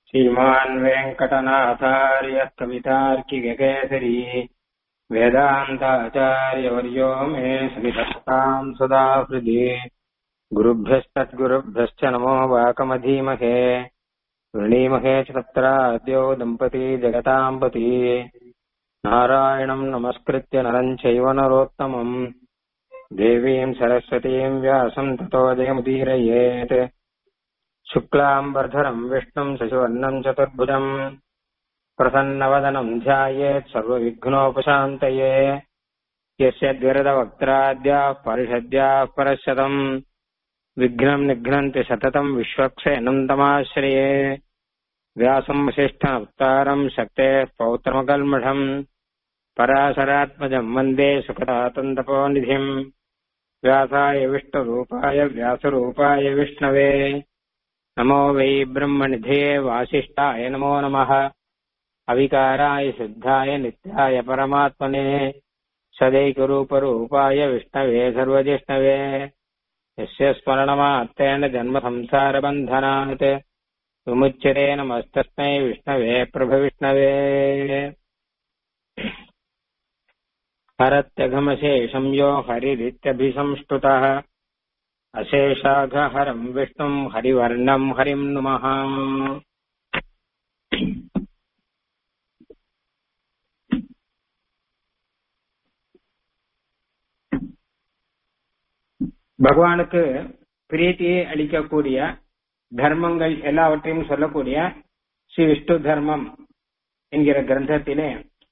श्रीमान् वेङ्कटनाथार्यः कवितार्किककेसरी वेदान्ताचार्यवर्यो मे सविधत्ताम् सदा हृदि गुरुभ्यस्तद्गुरुभ्यश्च नमो वाकमधीमहे वृणीमहे च तत्राद्यो दम्पती जगताम् पती नारायणम् नमस्कृत्य नरम् चैव नरोत्तमम् देवीम् सरस्वतीम् व्यासम् ततो जयमुदीरयेत् शुक्लाम्बर्धरम् विष्णुम् शशिवर्णम् चतुर्भुजम् प्रसन्नवदनम् ध्यायेत् सर्वविघ्नोपशान्तये यस्य द्विरदवक्त्राद्याः परिषद्याः परशतम् विघ्नम् निघ्नन्ति सततम् विश्वक्षयनम् तमाश्रये व्यासम् वसिष्ठनवतारम् शक्तेः पौत्रमकल्मषम् पराशरात्मजम् वन्दे सुखदातन्तपोनिधिम् व्यासाय विष्णुरूपाय व्यासरूपाय विष्णवे नमो वै ब्रह्मनिधये वासिष्ठाय नमो नमः अविकाराय सिद्धाय नित्याय परमात्मने सदैकरूपरूपाय विष्णवे सर्वजिष्णवे यस्य स्मरणमात्रेण जन्मसंसारबन्धनात् विमुच्यते नमस्तस्मै विष्णवे प्रभविष्णवे हरत्यघमशेषं यो हरिरित्यभिसंष्टुतः अशेषाघहरम् विष्णुम् हरिवर्णम् हरिम् नुमः பகவானுக்கு பிரீத்தியை அளிக்கக்கூடிய தர்மங்கள் எல்லாவற்றையும் சொல்லக்கூடிய ஸ்ரீ விஷ்ணு தர்மம் என்கிற கிரந்தத்திலே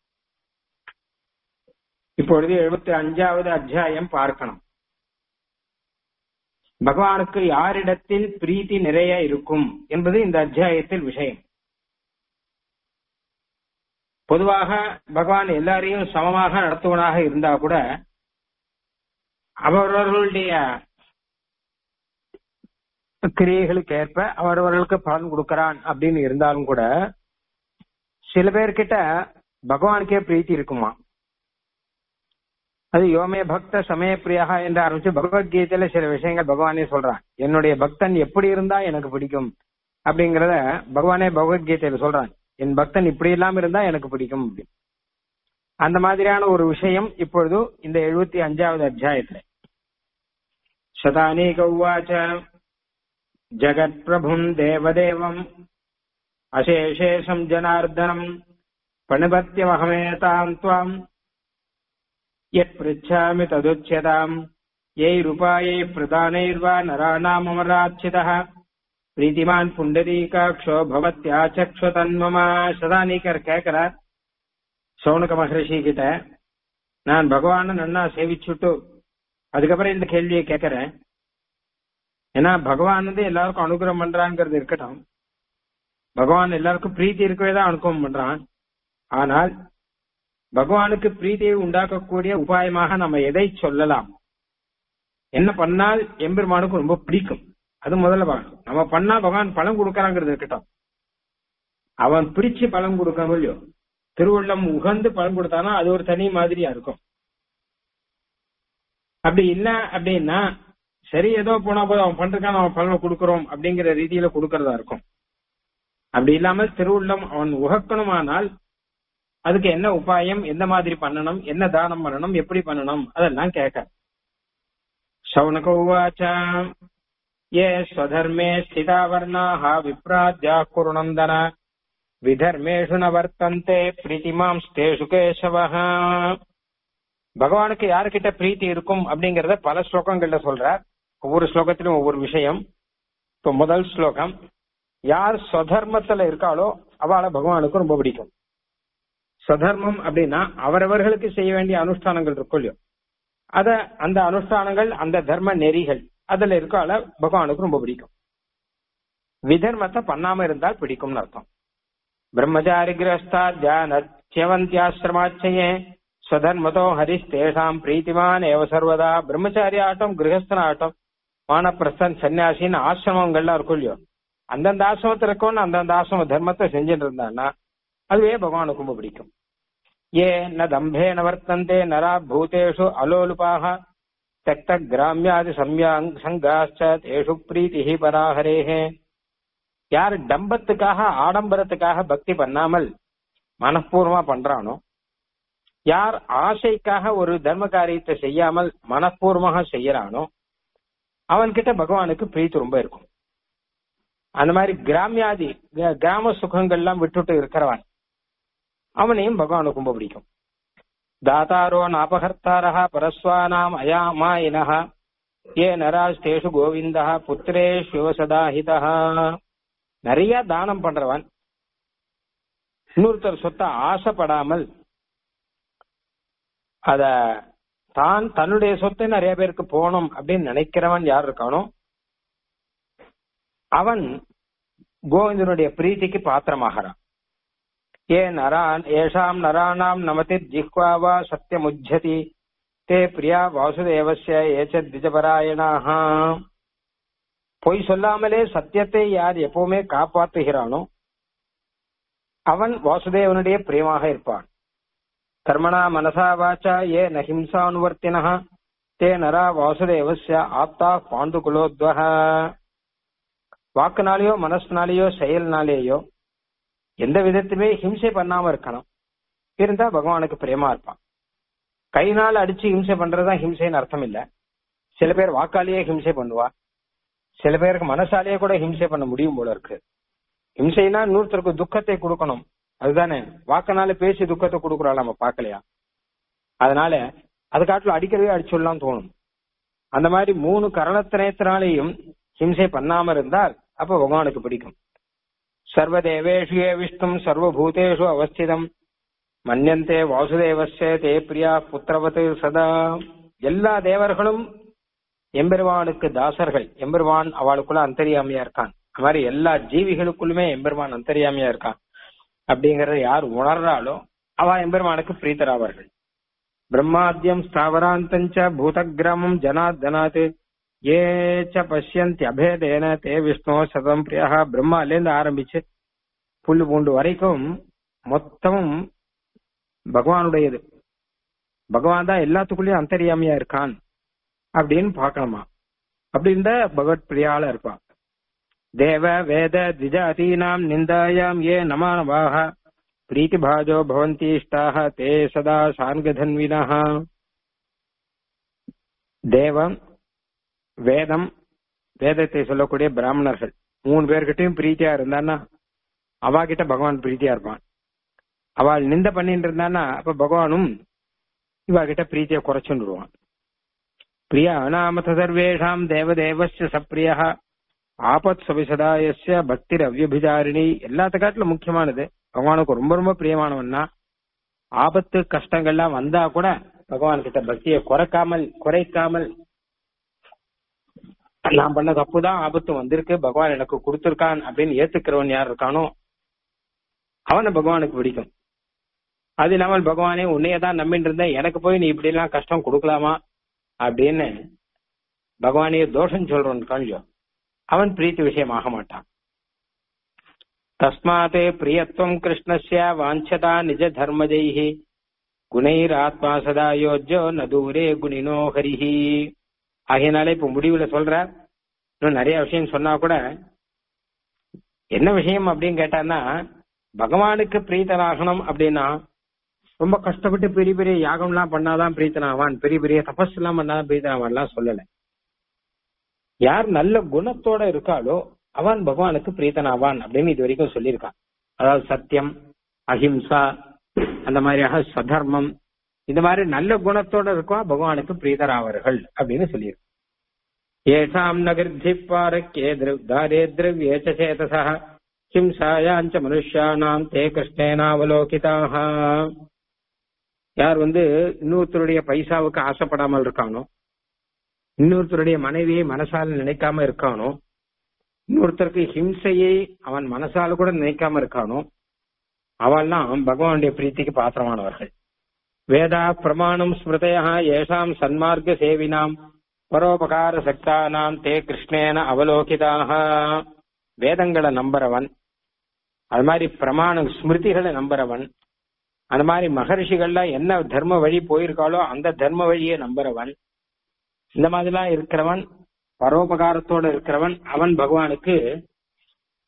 இப்பொழுது எழுபத்தி அஞ்சாவது அத்தியாயம் பார்க்கணும் பகவானுக்கு யாரிடத்தில் பிரீத்தி நிறைய இருக்கும் என்பது இந்த அத்தியாயத்தில் விஷயம் பொதுவாக பகவான் எல்லாரையும் சமமாக நடத்துவனாக இருந்தா கூட அவரவர்களுடைய கிரியைகளுக்கு ஏற்ப அவரவர்களுக்கு பலன் கொடுக்கறான் அப்படின்னு இருந்தாலும் கூட சில பேர்கிட்ட பகவானுக்கே பிரீத்தி இருக்குமா அது யோமே பக்த சமய பிரியா என்று ஆரம்பிச்சு பகவத்கீதையில சில விஷயங்கள் பகவானே சொல்றான் என்னுடைய பக்தன் எப்படி இருந்தா எனக்கு பிடிக்கும் அப்படிங்கறத பகவானே பகவத்கீதையில சொல்றான் என் பக்தன் இப்படி இல்லாம இருந்தா எனக்கு பிடிக்கும் அப்படின்னு அந்த மாதிரியான ஒரு விஷயம் இப்பொழுது இந்த எழுபத்தி அஞ்சாவது அத்தியாயத்துல சதானி கௌவாச்ச ஜகத் பிரபும் தேவதேவம் அசேஷேஷம் ஜனார்தனம் பணிபத்தியமகமேதாம் துவாம் यत् पृच्छामि तदुच्यताम् यैरुपायै प्रदानैर्वा नराणाममरार्चितः प्रीतिमान् புண்டரீகாட்சோ பவத்யாச்சக்ஷு தன்மம சதானிகர் கேட்கிறார் சௌனக மகரிஷி கிட்ட நான் பகவான நன்னா சேவிச்சுட்டு அதுக்கப்புறம் இந்த கேள்வியை கேட்கிறேன் ஏன்னா பகவான் வந்து எல்லாருக்கும் அனுகிரகம் பண்றாங்கிறது இருக்கட்டும் பகவான் எல்லாருக்கும் பிரீத்தி இருக்கவே தான் அனுகிரகம் பண்றான் ஆனால் பகவானுக்கு பிரீதியை உண்டாக்கக்கூடிய உபாயமாக நம்ம எதை சொல்லலாம் என்ன பண்ணால் எம்பெருமானுக்கு ரொம்ப பிடிக்கும் அது முதல்ல பார்க்கணும் நம்ம பண்ணா பகவான் பலம் கொடுக்கறாங்கிறது இருக்கட்டும் அவன் பிடிச்சு பலம் கொடுக்கணும் இல்லையோ திருவள்ளம் உகந்து பலம் கொடுத்தானா அது ஒரு தனி மாதிரியா இருக்கும் அப்படி இல்ல அப்படின்னா சரி ஏதோ போனா போது அவன் பண்றதுக்கான அவன் பலனை கொடுக்கறோம் அப்படிங்கிற ரீதியில கொடுக்கறதா இருக்கும் அப்படி இல்லாமல் திருவுள்ளம் அவன் உகக்கணுமானால் அதுக்கு என்ன உபாயம் எந்த மாதிரி பண்ணணும் என்ன தானம் பண்ணணும் எப்படி பண்ணணும் அதெல்லாம் கேட்க சவுனக உவாச்ச ஏ ஸ்வதர்மே ஸ்திதாவர்ணாக விப்ராத்யா குருநந்தன விதர்மேஷு ந வர்த்தந்தே பிரீத்திமாம் ஸ்தேஷு கேசவஹ பகவானுக்கு யாருக்கிட்ட பிரீத்தி இருக்கும் அப்படிங்கறத பல ஸ்லோகங்கள்ல சொல்றார் ஒவ்வொரு ஸ்லோகத்திலும் ஒவ்வொரு விஷயம் இப்போ முதல் ஸ்லோகம் யார் ஸ்வதர்மத்துல இருக்காளோ அவளை பகவானுக்கு ரொம்ப பிடிக்கும் சதர்மம் அப்படின்னா அவரவர்களுக்கு செய்ய வேண்டிய அனுஷ்டானங்கள் இருக்கும் இல்லையோ அத அந்த அனுஷ்டானங்கள் அந்த தர்ம நெறிகள் அதுல இருக்கால பகவானுக்கு ரொம்ப பிடிக்கும் விதர்மத்தை பண்ணாம இருந்தால் பிடிக்கும்னு அர்த்தம் பிரம்மச்சாரி கிரஸ்தா தியானத்யவந்தியாசிரமாச்சயே ஸ்வதர்மதோ ஹரிஸ்தேஷாம் பிரீத்திமான் ஏவ சர்வதா பிரம்மச்சாரி ஆட்டம் கிரகஸ்தன ஆட்டம் வானப்பிரஸ்தன் சன்னியாசின்னு ஆசிரமங்கள்லாம் இருக்கும் இல்லையோ அந்தந்த ஆசிரமத்தில் இருக்கவன் அந்தந்த ஆசிரம தர்மத்தை செஞ்சுட்டு இருந்தான்னா அதுவே பகவானுக்கு ரொம்ப பிடிக்கும் ஏ ந தம்பேன வர்த்தந்தே நரா பூதேஷு அலோலுபாக தக்த கிராமியாதி சம்யாங் சங்காச்ச தேஷு பிரீத்தி பராஹரேஹே யார் டம்பத்துக்காக ஆடம்பரத்துக்காக பக்தி பண்ணாமல் மனப்பூர்வமா பண்றானோ யார் ஆசைக்காக ஒரு தர்ம காரியத்தை செய்யாமல் மனப்பூர்வமாக செய்யறானோ அவன்கிட்ட பகவானுக்கு பிரீத்தி ரொம்ப இருக்கும் அந்த மாதிரி கிராமியாதி கிர- கிராம சுகங்கள்லாம் விட்டுட்டு இருக்கிறவன் அவனையும் பகவானுக்கு ரொம்ப பிடிக்கும் தாத்தாரோ நாபகர்த்தாரः பரஸ்வானாம் அயாமாயினः ஏ நராஸ்தேஷு கோவிந்தா புத்திரேஷு சதாஹிதः நிறைய தானம் பண்றவன் இன்னொருத்தர் சொத்தை ஆசைப்படாமல் அத தான் தன்னுடைய சொத்தை நிறைய பேருக்கு போகணும் அப்படின்னு நினைக்கிறவன் யார் இருக்கானோ அவன் கோவிந்தனுடைய பிரீத்திக்கு பாத்திரமாகிறான் ஏ நரான் ஏஷாம் நராணாம் நமதி ஜிஹ்வாவா சத்தியமுஜ்ஜதி தே பிரியா வாசுதேவஸ்ய ஏச்ச திஜபராயணாக பொய் சொல்லாமலே சத்தியத்தை யார் எப்பவுமே காப்பாற்றுகிறானோ அவன் வாசுதேவனுடைய பிரியமாக இருப்பான் கர்மணா மனசா வாச்சா ஏ நஹிம்சானுவர்த்தினः தே நரா வாசுதேவஸ்ய ஆப்தா பாண்டுகுலோத்வக வாக்குனாலேயோ மனசுனாலேயோ செயல்னாலேயோ எந்த விதத்துமே ஹிம்சை பண்ணாம இருக்கணும் இருந்தா பகவானுக்கு பிரியமா இருப்பான் கைனால அடிச்சு ஹிம்சை பண்றதுதான் ஹிம்சைன்னு அர்த்தம் இல்ல சில பேர் வாக்காலேயே ஹிம்சை பண்ணுவா சில பேருக்கு மனசாலேயே கூட ஹிம்சை பண்ண முடியும் போல இருக்கு ஹிம்சைனா இன்னொருத்தருக்கு துக்கத்தை கொடுக்கணும் அதுதானே வாக்கனால பேசி துக்கத்தை கொடுக்குறோம் நம்ம பார்க்கலையா அதனால அது காட்டில் அடிக்கிறதே அடிச்சுடலாம் தோணும் அந்த மாதிரி மூணு கரணத்தினத்தினாலேயும் ஹிம்சை பண்ணாம இருந்தால் அப்ப பகவானுக்கு பிடிக்கும் சர்வதேவேஷு ஏ விஷ்ணும் சர்வபூதேஷு அவஸ்திதம் மன்யந்தே வாசுதேவஸ்ய தே பிரியா புத்திரவத்து சதா எல்லா தேவர்களும் எம்பெருமானுக்கு தாசர்கள் எம்பெருமான் அவளுக்குள்ள அந்தரியாமையா இருக்கான் அது மாதிரி எல்லா ஜீவிகளுக்குள்ளுமே எம்பெருமான் அந்தரியாமையா இருக்கான் அப்படிங்கறத யார் உணர்றாளோ அவ எம்பெருமானுக்கு பிரீத்தராவார்கள் பிரம்மாத்தியம் ஸ்தாவராந்தஞ்ச பூதகிராமம் ஜனாத் ஏ ச பசியந்தி அபேதேன தே விஷ்ணு சதம் பிரியா பிரம்மாலேருந்து ஆரம்பிச்சு புல்லு பூண்டு வரைக்கும் மொத்தமும் பகவானுடையது பகவான் தான் எல்லாத்துக்குள்ளயும் அந்தரியாமையா இருக்கான் அப்படின்னு பார்க்கணுமா அப்படி இருந்தா பகவத் பிரியால இருப்பான் தேவ வேத திஜாதீனாம் நிந்தாயாம் ஏ நமானவாக பிரீத்திபாஜோ பவந்தி இஷ்டாக தே சதா சார்கதன்வினः தேவம் வேதம் வேதத்தை சொல்லக்கூடிய பிராமணர்கள் மூணு பேர்கிட்டயும் பிரீத்தியா இருந்தான்னா அவா கிட்ட பகவான் பிரீத்தியா இருப்பான் அவள் நிந்த பண்ணிட்டு இருந்தான்னா அப்ப பகவானும் இவா கிட்ட பிரீத்திய குறைச்சுடுவான் பிரியா நாம சர்வேஷாம் தேவதேவஸ்ய சப்பிரியா ஆபத் சுபிசதாயஸ்ய பக்தி அவ்யபிசாரிணி எல்லாத்த காட்டுல முக்கியமானது பகவானுக்கு ரொம்ப ரொம்ப பிரியமானவன்னா ஆபத்து கஷ்டங்கள்லாம் வந்தா கூட பகவான் கிட்ட பக்தியை குறைக்காமல் குறைக்காமல் நான் பண்ண தப்புதான் ஆபத்து வந்திருக்கு பகவான் எனக்கு கொடுத்திருக்கான் அப்படின்னு ஏத்துக்கிறவன் யார் இருக்கானோ அவனை பகவானுக்கு பிடிக்கும் அது இல்லாமல் பகவானே உன்னையே தான் நம்பிட்டு இருந்தேன் எனக்கு போய் நீ இப்படி எல்லாம் கஷ்டம் கொடுக்கலாமா அப்படின்னு பகவானையே தோஷம் சொல்றவன் கொஞ்சம் அவன் பிரீத்தி விஷயமாக மாட்டான் தஸ்மாத் பிரியத்துவம் கிருஷ்ணஸ்ய வாஞ்சதா நிஜ தர்மஜைஹி குணைர் ஆத்மா சதா யோஜ்யோ நதூரே குணினோ ஹரிஹி ஆகையினால இப்ப முடிவுல சொல்ற இன்னும் நிறைய விஷயம் சொன்னா கூட என்ன விஷயம் அப்படின்னு கேட்டான்னா பகவானுக்கு பிரீத்தனாகணும் அப்படின்னா ரொம்ப கஷ்டப்பட்டு பெரிய பெரிய யாகம்லாம் பண்ணாதான் பிரீத்தனாவான் பெரிய பெரிய தபஸ் எல்லாம் பண்ணாதான் பிரீத்தனாவான்லாம் சொல்லல யார் நல்ல குணத்தோட இருக்காளோ அவன் பகவானுக்கு பிரீத்தனாவான் அப்படின்னு இது வரைக்கும் சொல்லியிருக்கான் அதாவது சத்தியம் அஹிம்சா அந்த மாதிரியாக சதர்மம் இந்த மாதிரி நல்ல குணத்தோட இருக்கா பகவானுக்கு பிரீதராவர்கள் அப்படின்னு சொல்லியிருக்கு ஏஷாம் நகிருத்தி பாரக்கே தாரே திரவியே சேதசா ஹிம்சாயாஞ்ச மனுஷானாம் தே கிருஷ்ணேனாவலோகிதாக யார் வந்து இன்னொருத்தருடைய பைசாவுக்கு ஆசைப்படாமல் இருக்கானோ இன்னொருத்தருடைய மனைவியை மனசால நினைக்காம இருக்கானோ இன்னொருத்தருக்கு ஹிம்சையை அவன் மனசால கூட நினைக்காம இருக்கானோ அவெல்லாம் பகவானுடைய பிரீத்திக்கு பாத்திரமானவர்கள் வேதா பிரமாணம் ஸ்மிருதயா ஏஷாம் சன்மார்க்க சேவினாம் பரோபகார சக்தானாம் தே கிருஷ்ணேன அவலோகிதாக வேதங்களை நம்புறவன் அது மாதிரி பிரமாண ஸ்மிருதிகளை நம்புறவன் அந்த மாதிரி மகர்ஷிகள்லாம் என்ன தர்ம வழி போயிருக்காளோ அந்த தர்ம வழியை நம்புறவன் இந்த மாதிரிலாம் இருக்கிறவன் பரோபகாரத்தோட இருக்கிறவன் அவன் பகவானுக்கு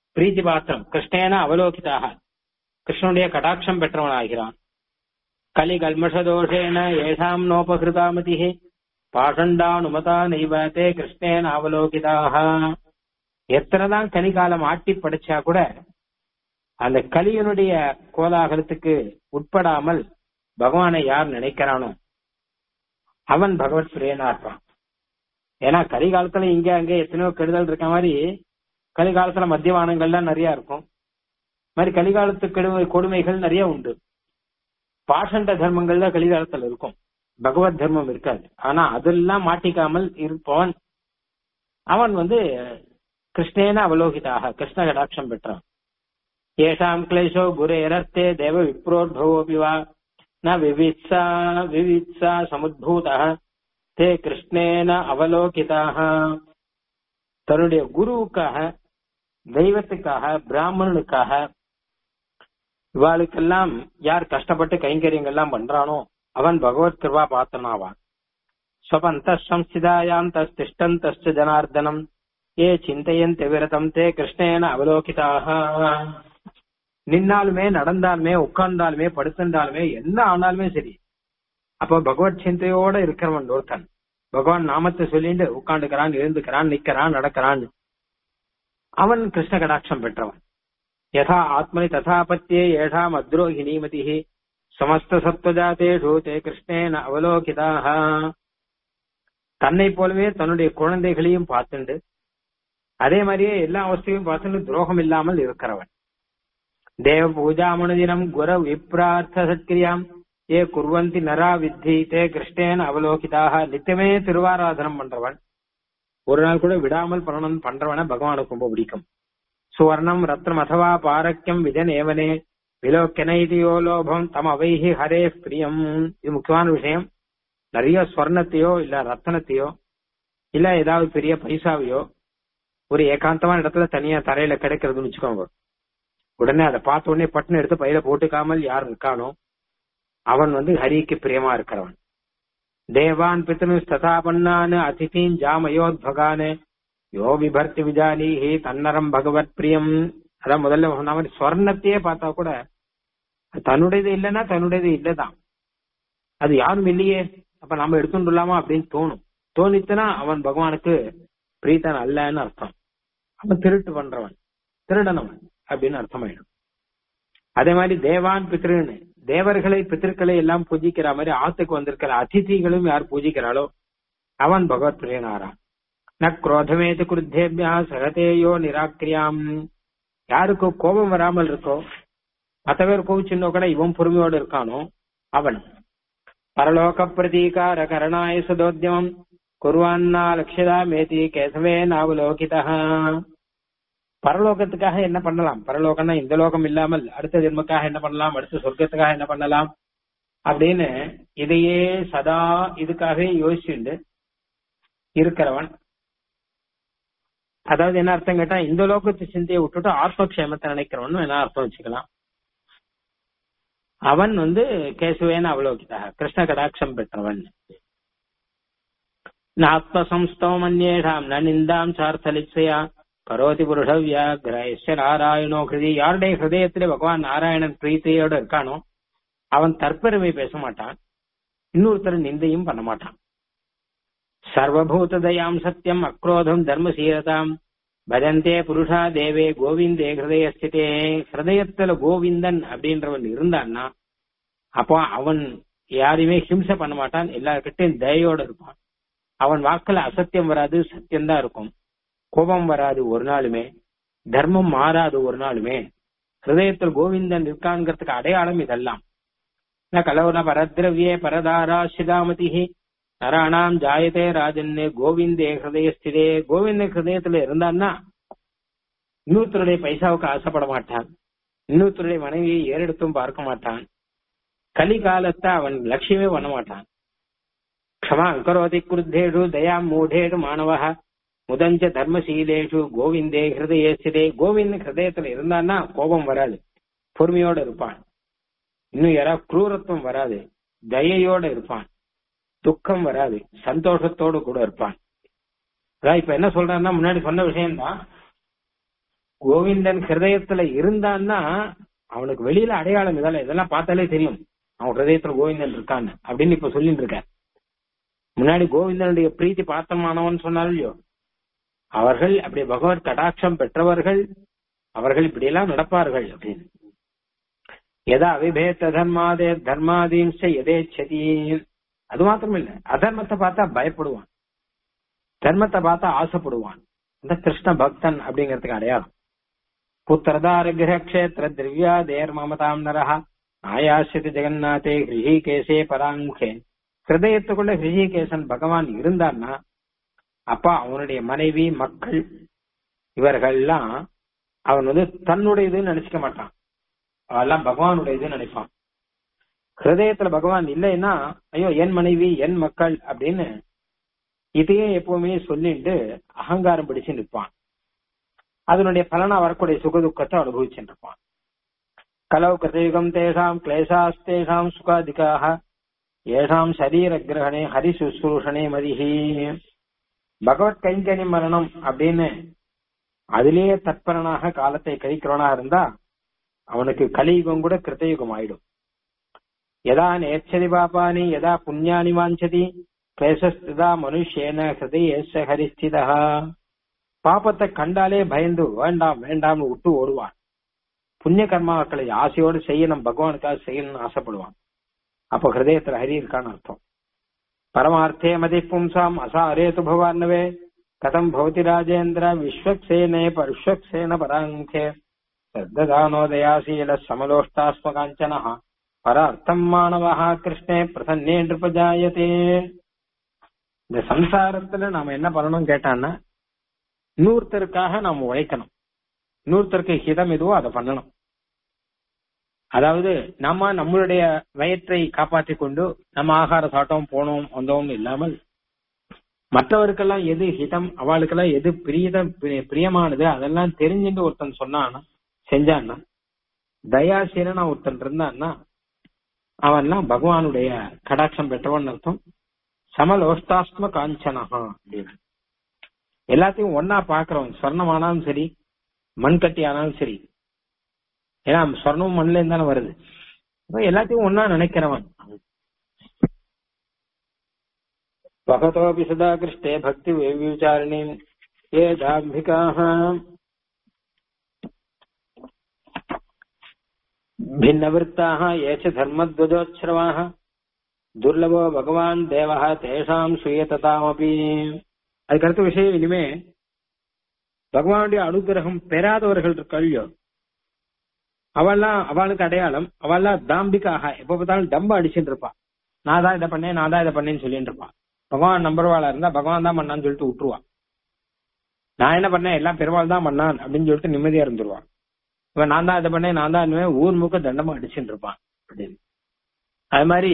பிரீத்தி பாத்திரம் கிருஷ்ணேன அவலோகிதாக கிருஷ்ணனுடைய கடாட்சம் பெற்றவன் ஆகிறான் கலி கல்மஷதோஷேன ஏஷாம் நோபகிருதாமதிஹே பாஷண்டானுமதா நைவத்தே கிருஷ்ணேன அவலோகிதாக எத்தனைதான் கலிகாலம் ஆட்டி படிச்சா கூட அந்த கலியனுடைய கோலாகலத்துக்கு உட்படாமல் பகவானை யார் நினைக்கிறானோ அவன் பகவத் பிரியனா இருப்பான் ஏன்னா கலிகாலத்துல இங்க அங்க எத்தனையோ கெடுதல் இருக்க மாதிரி கலிகாலத்துல மத்தியவானங்கள்லாம் நிறைய இருக்கும் மாதிரி கலிகாலத்து கெடுமை கொடுமைகள் நிறைய உண்டு பாஷண்ட தர்மங்கள்ல கலிகாலத்துல இருக்கும் பகவத் தர்மம் இருக்காது ஆனா அதெல்லாம் மாட்டிக்காமல் இருப்பவன் அவன் வந்து கிருஷ்ணேன அவலோகிதாக கிருஷ்ண கடாட்சம் பெற்றான் ஏஷாம் கிளேஷோ குரேரஸ்தே தேவ விப்ரோத்பவோபி வா ந விவித்சா விவித்சா சமுத்பூத தே கிருஷ்ணேன அவலோகிதாக தன்னுடைய குருவுக்காக தெய்வத்துக்காக பிராமணனுக்காக இவாளுக்கெல்லாம் யார் கஷ்டப்பட்டு கைங்கரியங்கள்லாம் பண்றானோ அவன் பகவத் கிருபா பாத்தனாவான் ஸ்வபந்த சம்ஸ்திதாயாம் தஸ்திஷ்டந்தஸ்ச ஜனார்தனம் ஏ சிந்தையந்தி விரதம் தே கிருஷ்ணேன அவலோகிதாக நின்னாலுமே நடந்தாலுமே உட்கார்ந்தாலுமே படுத்திருந்தாலுமே என்ன ஆனாலுமே சரி அப்ப பகவத் சிந்தையோட இருக்கிறவன் ஒருத்தன் பகவான் நாமத்தை சொல்லிட்டு உட்காந்துக்கிறான் எழுந்துக்கிறான் நிக்கிறான் நடக்கிறான் அவன் கிருஷ்ண கடாட்சம் பெற்றவன் யதா ஆத்மனி ததா பத்தியே ஏஷாம் அத்ரோஹிணி மதி சமஸ்த சத்வஜாதேஷு தே கிருஷ்ணேன அவலோகிதாக தன்னை போலவே தன்னுடைய குழந்தைகளையும் பார்த்துண்டு அதே மாதிரியே எல்லா அவஸ்தையும் பார்த்துட்டு துரோகம் இல்லாமல் இருக்கிறவன் தேவ பூஜாமனுதினம் குர விப்ரார்த்த சத்கிரியாம் ஏ குர்வந்தி நரா வித்தி தே கிருஷ்ணேன அவலோகிதாக நித்தியமே திருவாராதனம் பண்றவன் ஒரு நாள் கூட விடாமல் பண்ணணும் பண்றவன பகவானுக்கு ரொம்ப பிடிக்கும் சுவர்ணம் ரத்னம் அதவா பாரக்கியம் விஜன் ஏவனே விலோக்கனைதியோ லோபம் தம் அவைஹி ஹரே பிரியம் இது முக்கியமான விஷயம் நிறைய ஸ்வர்ணத்தையோ இல்ல ரத்தனத்தையோ இல்ல ஏதாவது பெரிய பைசாவையோ ஒரு ஏகாந்தமான இடத்துல தனியா தரையில கிடைக்கிறதுன்னு வச்சுக்கோங்க உடனே அதை பார்த்த உடனே பட்டுன்னு எடுத்து பையில போட்டுக்காமல் யார் இருக்கானோ அவன் வந்து ஹரிக்கு பிரியமா இருக்கிறவன் தேவான் பித்தனு ததா பண்ணானு அதிதீன் ஜாமயோத்பகானு யோ விபர்த்தி விஜானீஹி தன்னரம் பகவத் பிரியம் அதான் முதல்ல சொன்ன மாதிரி ஸ்வர்ணத்தையே பார்த்தா கூட தன்னுடையது இல்லைன்னா தன்னுடையது இல்லதான் அது யாரும் இல்லையே அப்ப நம்ம எடுத்துட்டுலாமா அப்படின்னு தோணும் தோணித்துனா அவன் பகவானுக்கு பிரீத்தன் அல்லன்னு அர்த்தம் அவன் திருட்டு பண்றவன் திருடனவன் அப்படின்னு அர்த்தமாயிடும் அதே மாதிரி தேவான் பித்ருன்னு தேவர்களை பித்திருக்களை எல்லாம் பூஜிக்கிற மாதிரி ஆத்துக்கு வந்திருக்கிற அதிதிகளும் யார் பூஜிக்கிறாளோ அவன் பகவத் பிரியனாராம் ந குரோதமேது குருத்தேபியா சகதேயோ நிராக்கிரியாம் யாருக்கு கோபம் வராமல் இருக்கோ மத்த பேர் கோவிச்சுன்னோ கூட இவன் பொறுமையோடு இருக்கானோ அவன் பரலோக பிரதீகார கரணாய சதோத்தியமம் குருவான்னா லட்சிதா மேதி கேசவே நாவலோகிதா பரலோகத்துக்காக என்ன பண்ணலாம் பரலோகம்னா இந்த லோகம் இல்லாமல் அடுத்த ஜென்மக்காக என்ன பண்ணலாம் அடுத்த சொர்க்கத்துக்காக என்ன பண்ணலாம் அப்படின்னு இதையே சதா இதுக்காகவே யோசிச்சுண்டு இருக்கிறவன் அதாவது என்ன அர்த்தம் கேட்டா இந்த லோகத்து சிந்தையை விட்டுட்டு ஆத்மக்ஷேமத்தை நினைக்கிறவன் என்ன அர்த்தம் வச்சுக்கலாம் அவன் வந்து கேசுவேன அவலோகிதாக கிருஷ்ண கடாட்சம் பெற்றவன் ஆத்மசம்ஸ்தவம் அந்நேஷாம் ந நிந்தாம் சார்த்தலிச்சையா கரோதி புருஷ வியாகிரஸ்ய நாராயணோ ஹிருதி யாருடைய ஹிருதயத்திலே பகவான் நாராயணன் பிரீத்தையோட இருக்கானோ அவன் தற்பெருமை பேச மாட்டான் இன்னொருத்தர் நிந்தையும் பண்ண மாட்டான் சர்வபூத தயாம் சத்தியம் அக்ரோதம் தர்மசீலதாம் பஜந்தே புருஷா தேவே கோவிந்தே ஹிருதயஸ்திதே ஹிருதயத்துல கோவிந்தன் அப்படின்றவன் இருந்தான்னா அப்போ அவன் யாரையுமே ஹிம்சை பண்ண மாட்டான் எல்லார்கிட்டையும் தயோட இருப்பான் அவன் வாக்குல அசத்தியம் வராது சத்தியம்தான் இருக்கும் கோபம் வராது ஒரு நாளுமே தர்மம் மாறாது ஒரு நாளுமே ஹிருதயத்தில் கோவிந்தன் இருக்காங்கிறதுக்கு அடையாளம் இதெல்லாம் ந கலவுன பரத்ரவியே பரதாரா சிதாமதி நராணாம் ஜாயதே ராஜன்னே கோவிந்தே ஹிருதயஸ்திதே கோவிந்த ஹிருதயத்துல இருந்தான்னா இன்னொருத்தருடைய பைசாவுக்கு ஆசைப்பட மாட்டான் இன்னொருத்தருடைய மனைவியை ஏறெடுத்தும் பார்க்க மாட்டான் கலி காலத்தை அவன் லட்சியமே பண்ண மாட்டான் க்ஷமா கரோதி குருத்தேஷு தயா மூடேஷு மாணவ முதஞ்ச தர்மசீலேஷு கோவிந்தே ஹிருதயஸ்திதே கோவிந்த ஹிருதயத்துல இருந்தான்னா கோபம் வராது பொறுமையோட இருப்பான் இன்னும் யாராவது குரூரத்துவம் வராது தயையோட இருப்பான் துக்கம் வராது சந்தோஷத்தோடு கூட இருப்பான் அதான் இப்ப என்ன சொல்றாருன்னா முன்னாடி சொன்ன விஷயம்தான் கோவிந்தன் ஹிருதயத்துல இருந்தான்னா அவனுக்கு வெளியில அடையாளம் இதெல்லாம் இதெல்லாம் பார்த்தாலே தெரியும் அவன் ஹிருதயத்துல கோவிந்தன் இருக்கான்னு அப்படின்னு இப்ப சொல்லிட்டு இருக்க முன்னாடி கோவிந்தனுடைய பிரீத்தி பாத்திரமானவன் சொன்னாலும் இல்லையோ அவர்கள் அப்படி பகவத் கடாட்சம் பெற்றவர்கள் அவர்கள் இப்படியெல்லாம் நடப்பார்கள் அப்படின்னு எதா அவிபேத்த தர்மாதே தர்மாதீம்ச எதேச்சதி அது மாத்திரம் இல்ல அதர்மத்தை பார்த்தா பயப்படுவான் தர்மத்தை பார்த்தா ஆசைப்படுவான் இந்த கிருஷ்ண பக்தன் அப்படிங்கிறதுக்கு அடையாளம் புத்திரதார கிரகக்ஷேத்திர திவ்யா தேர் மமதாம் நரஹா ஆயாசியத்து ஜெகநாதே ஹிருஷிகேசே பராமுகே ஹிருதயத்துக்குள்ள ஹிருஷிகேசன் பகவான் இருந்தான்னா அப்பா அவனுடைய மனைவி மக்கள் இவர்கள்லாம் அவன் வந்து தன்னுடையதுன்னு நினைச்சுக்க மாட்டான் அவெல்லாம் பகவானுடையதுன்னு நினைப்பான் ஹிருதயத்துல பகவான் இல்லைன்னா ஐயோ என் மனைவி என் மக்கள் அப்படின்னு இதையே எப்பவுமே சொல்லிட்டு அகங்காரம் பிடிச்சு நிற்பான் அதனுடைய பலனா வரக்கூடிய சுகதுக்கத்தை அனுபவிச்சுட்டு இருப்பான் கலவு கிருதயுகம் தேசாம் கிளேசாஸ்தேசாம் சுகாதிகாக ஏஷாம் சரீர கிரகணே ஹரி சுஸ்ரூஷணே மதிஹி பகவத் கைங்கனி மரணம் அப்படின்னு அதிலேயே தற்பரனாக காலத்தை கழிக்கிறவனா இருந்தா அவனுக்கு கலியுகம் கூட கிருத்தயுகம் ஆயிடும் யதா நேச்சதி பாபானி யதா புண்ணியானி வாஞ்சதி கிளேசஸ்திதா மனுஷேன ஹிருதயேச ஹரிஸ்திதா பாப்பத்தை கண்டாலே பயந்து வேண்டாம் வேண்டாம்னு விட்டு ஓடுவான் புண்ணிய கர்மாக்களை ஆசையோடு செய்யணும் பகவானுக்காக செய்யணும்னு ஆசைப்படுவான் அப்ப ஹிருதயத்துல ஹரி இருக்கான்னு அர்த்தம் பரமார்த்தே மதி பும்சாம் அசாரேது பவார்ணவே கதம் பவதி ராஜேந்திர விஸ்வக்சேனே விஸ்வக்சேன பராங்கே சத்ததானோதயாசீல சமலோஷ்டாஸ்மகாஞ்சன பரார்த்தம் மாணவா கிருஷ்ணே பிரசன்னே நிருபஜாயத்தே இந்த சம்சாரத்துல நாம என்ன பண்ணணும் கேட்டான்னா இன்னொருத்தருக்காக நாம உழைக்கணும் இன்னொருத்தருக்கு ஹிதம் எதுவோ அதை பண்ணணும் அதாவது நம்ம நம்மளுடைய வயிற்றை காப்பாற்றி கொண்டு நம்ம ஆகார சாட்டம் போனோம் வந்தோம் இல்லாமல் மற்றவருக்கெல்லாம் எது ஹிதம் அவளுக்கெல்லாம் எது பிரியதம் பிரியமானது அதெல்லாம் தெரிஞ்சுட்டு ஒருத்தன் சொன்னான்னா செஞ்சான்னா தயாசீலனா ஒருத்தன் இருந்தான்னா அவன்லாம் பகவானுடைய கடாட்சம் பெற்றவன் அர்த்தம் சமலோஷ்டாஸ்ம காஞ்சனஹா அப்படின்னு எல்லாத்தையும் ஒன்னா பாக்குறவன் ஸ்வர்ணம் ஆனாலும் சரி மண்கட்டி ஆனாலும் சரி ஏன்னா ஸ்வர்ணம் மண்ல இருந்தாலும் வருது எல்லாத்தையும் ஒன்னா நினைக்கிறவன் பகதோபி சதா கிருஷ்டே பக்தி விசாரணி ஏ தாம்பிகாக भिन्नवृत्ताः ये च धर्मध्वजोच्छ्रवाः துர்லபோ பகவான் தேவா தேஷாம் சுயததாமபி அதுக்கடுத்த விஷயம் இனிமே பகவானுடைய அனுகிரகம் பெறாதவர்கள் இருக்கல்யோ அவள்லாம் அவளுக்கு அடையாளம் அவள்லாம் தாம்பிக்காக எப்ப பார்த்தாலும் டம்ப அடிச்சுட்டு இருப்பா நான் தான் இதை பண்ணேன் நான் தான் இதை பண்ணேன்னு சொல்லிட்டு இருப்பான் பகவான் நம்பர்வாளா இருந்தா பகவான் தான் பண்ணான்னு சொல்லிட்டு விட்டுருவான் நான் என்ன பண்ணேன் எல்லாம் பெருமாள் தான் பண்ணான் அப்படின்னு சொல்லிட்டு நிம்மதியா இருந்துருவான் இவன் நான் தான் இதை பண்ணேன் நான் தான் இனிமே ஊர் முக்க தண்டமா அடிச்சுட்டு இருப்பான் அப்படின்னு அது மாதிரி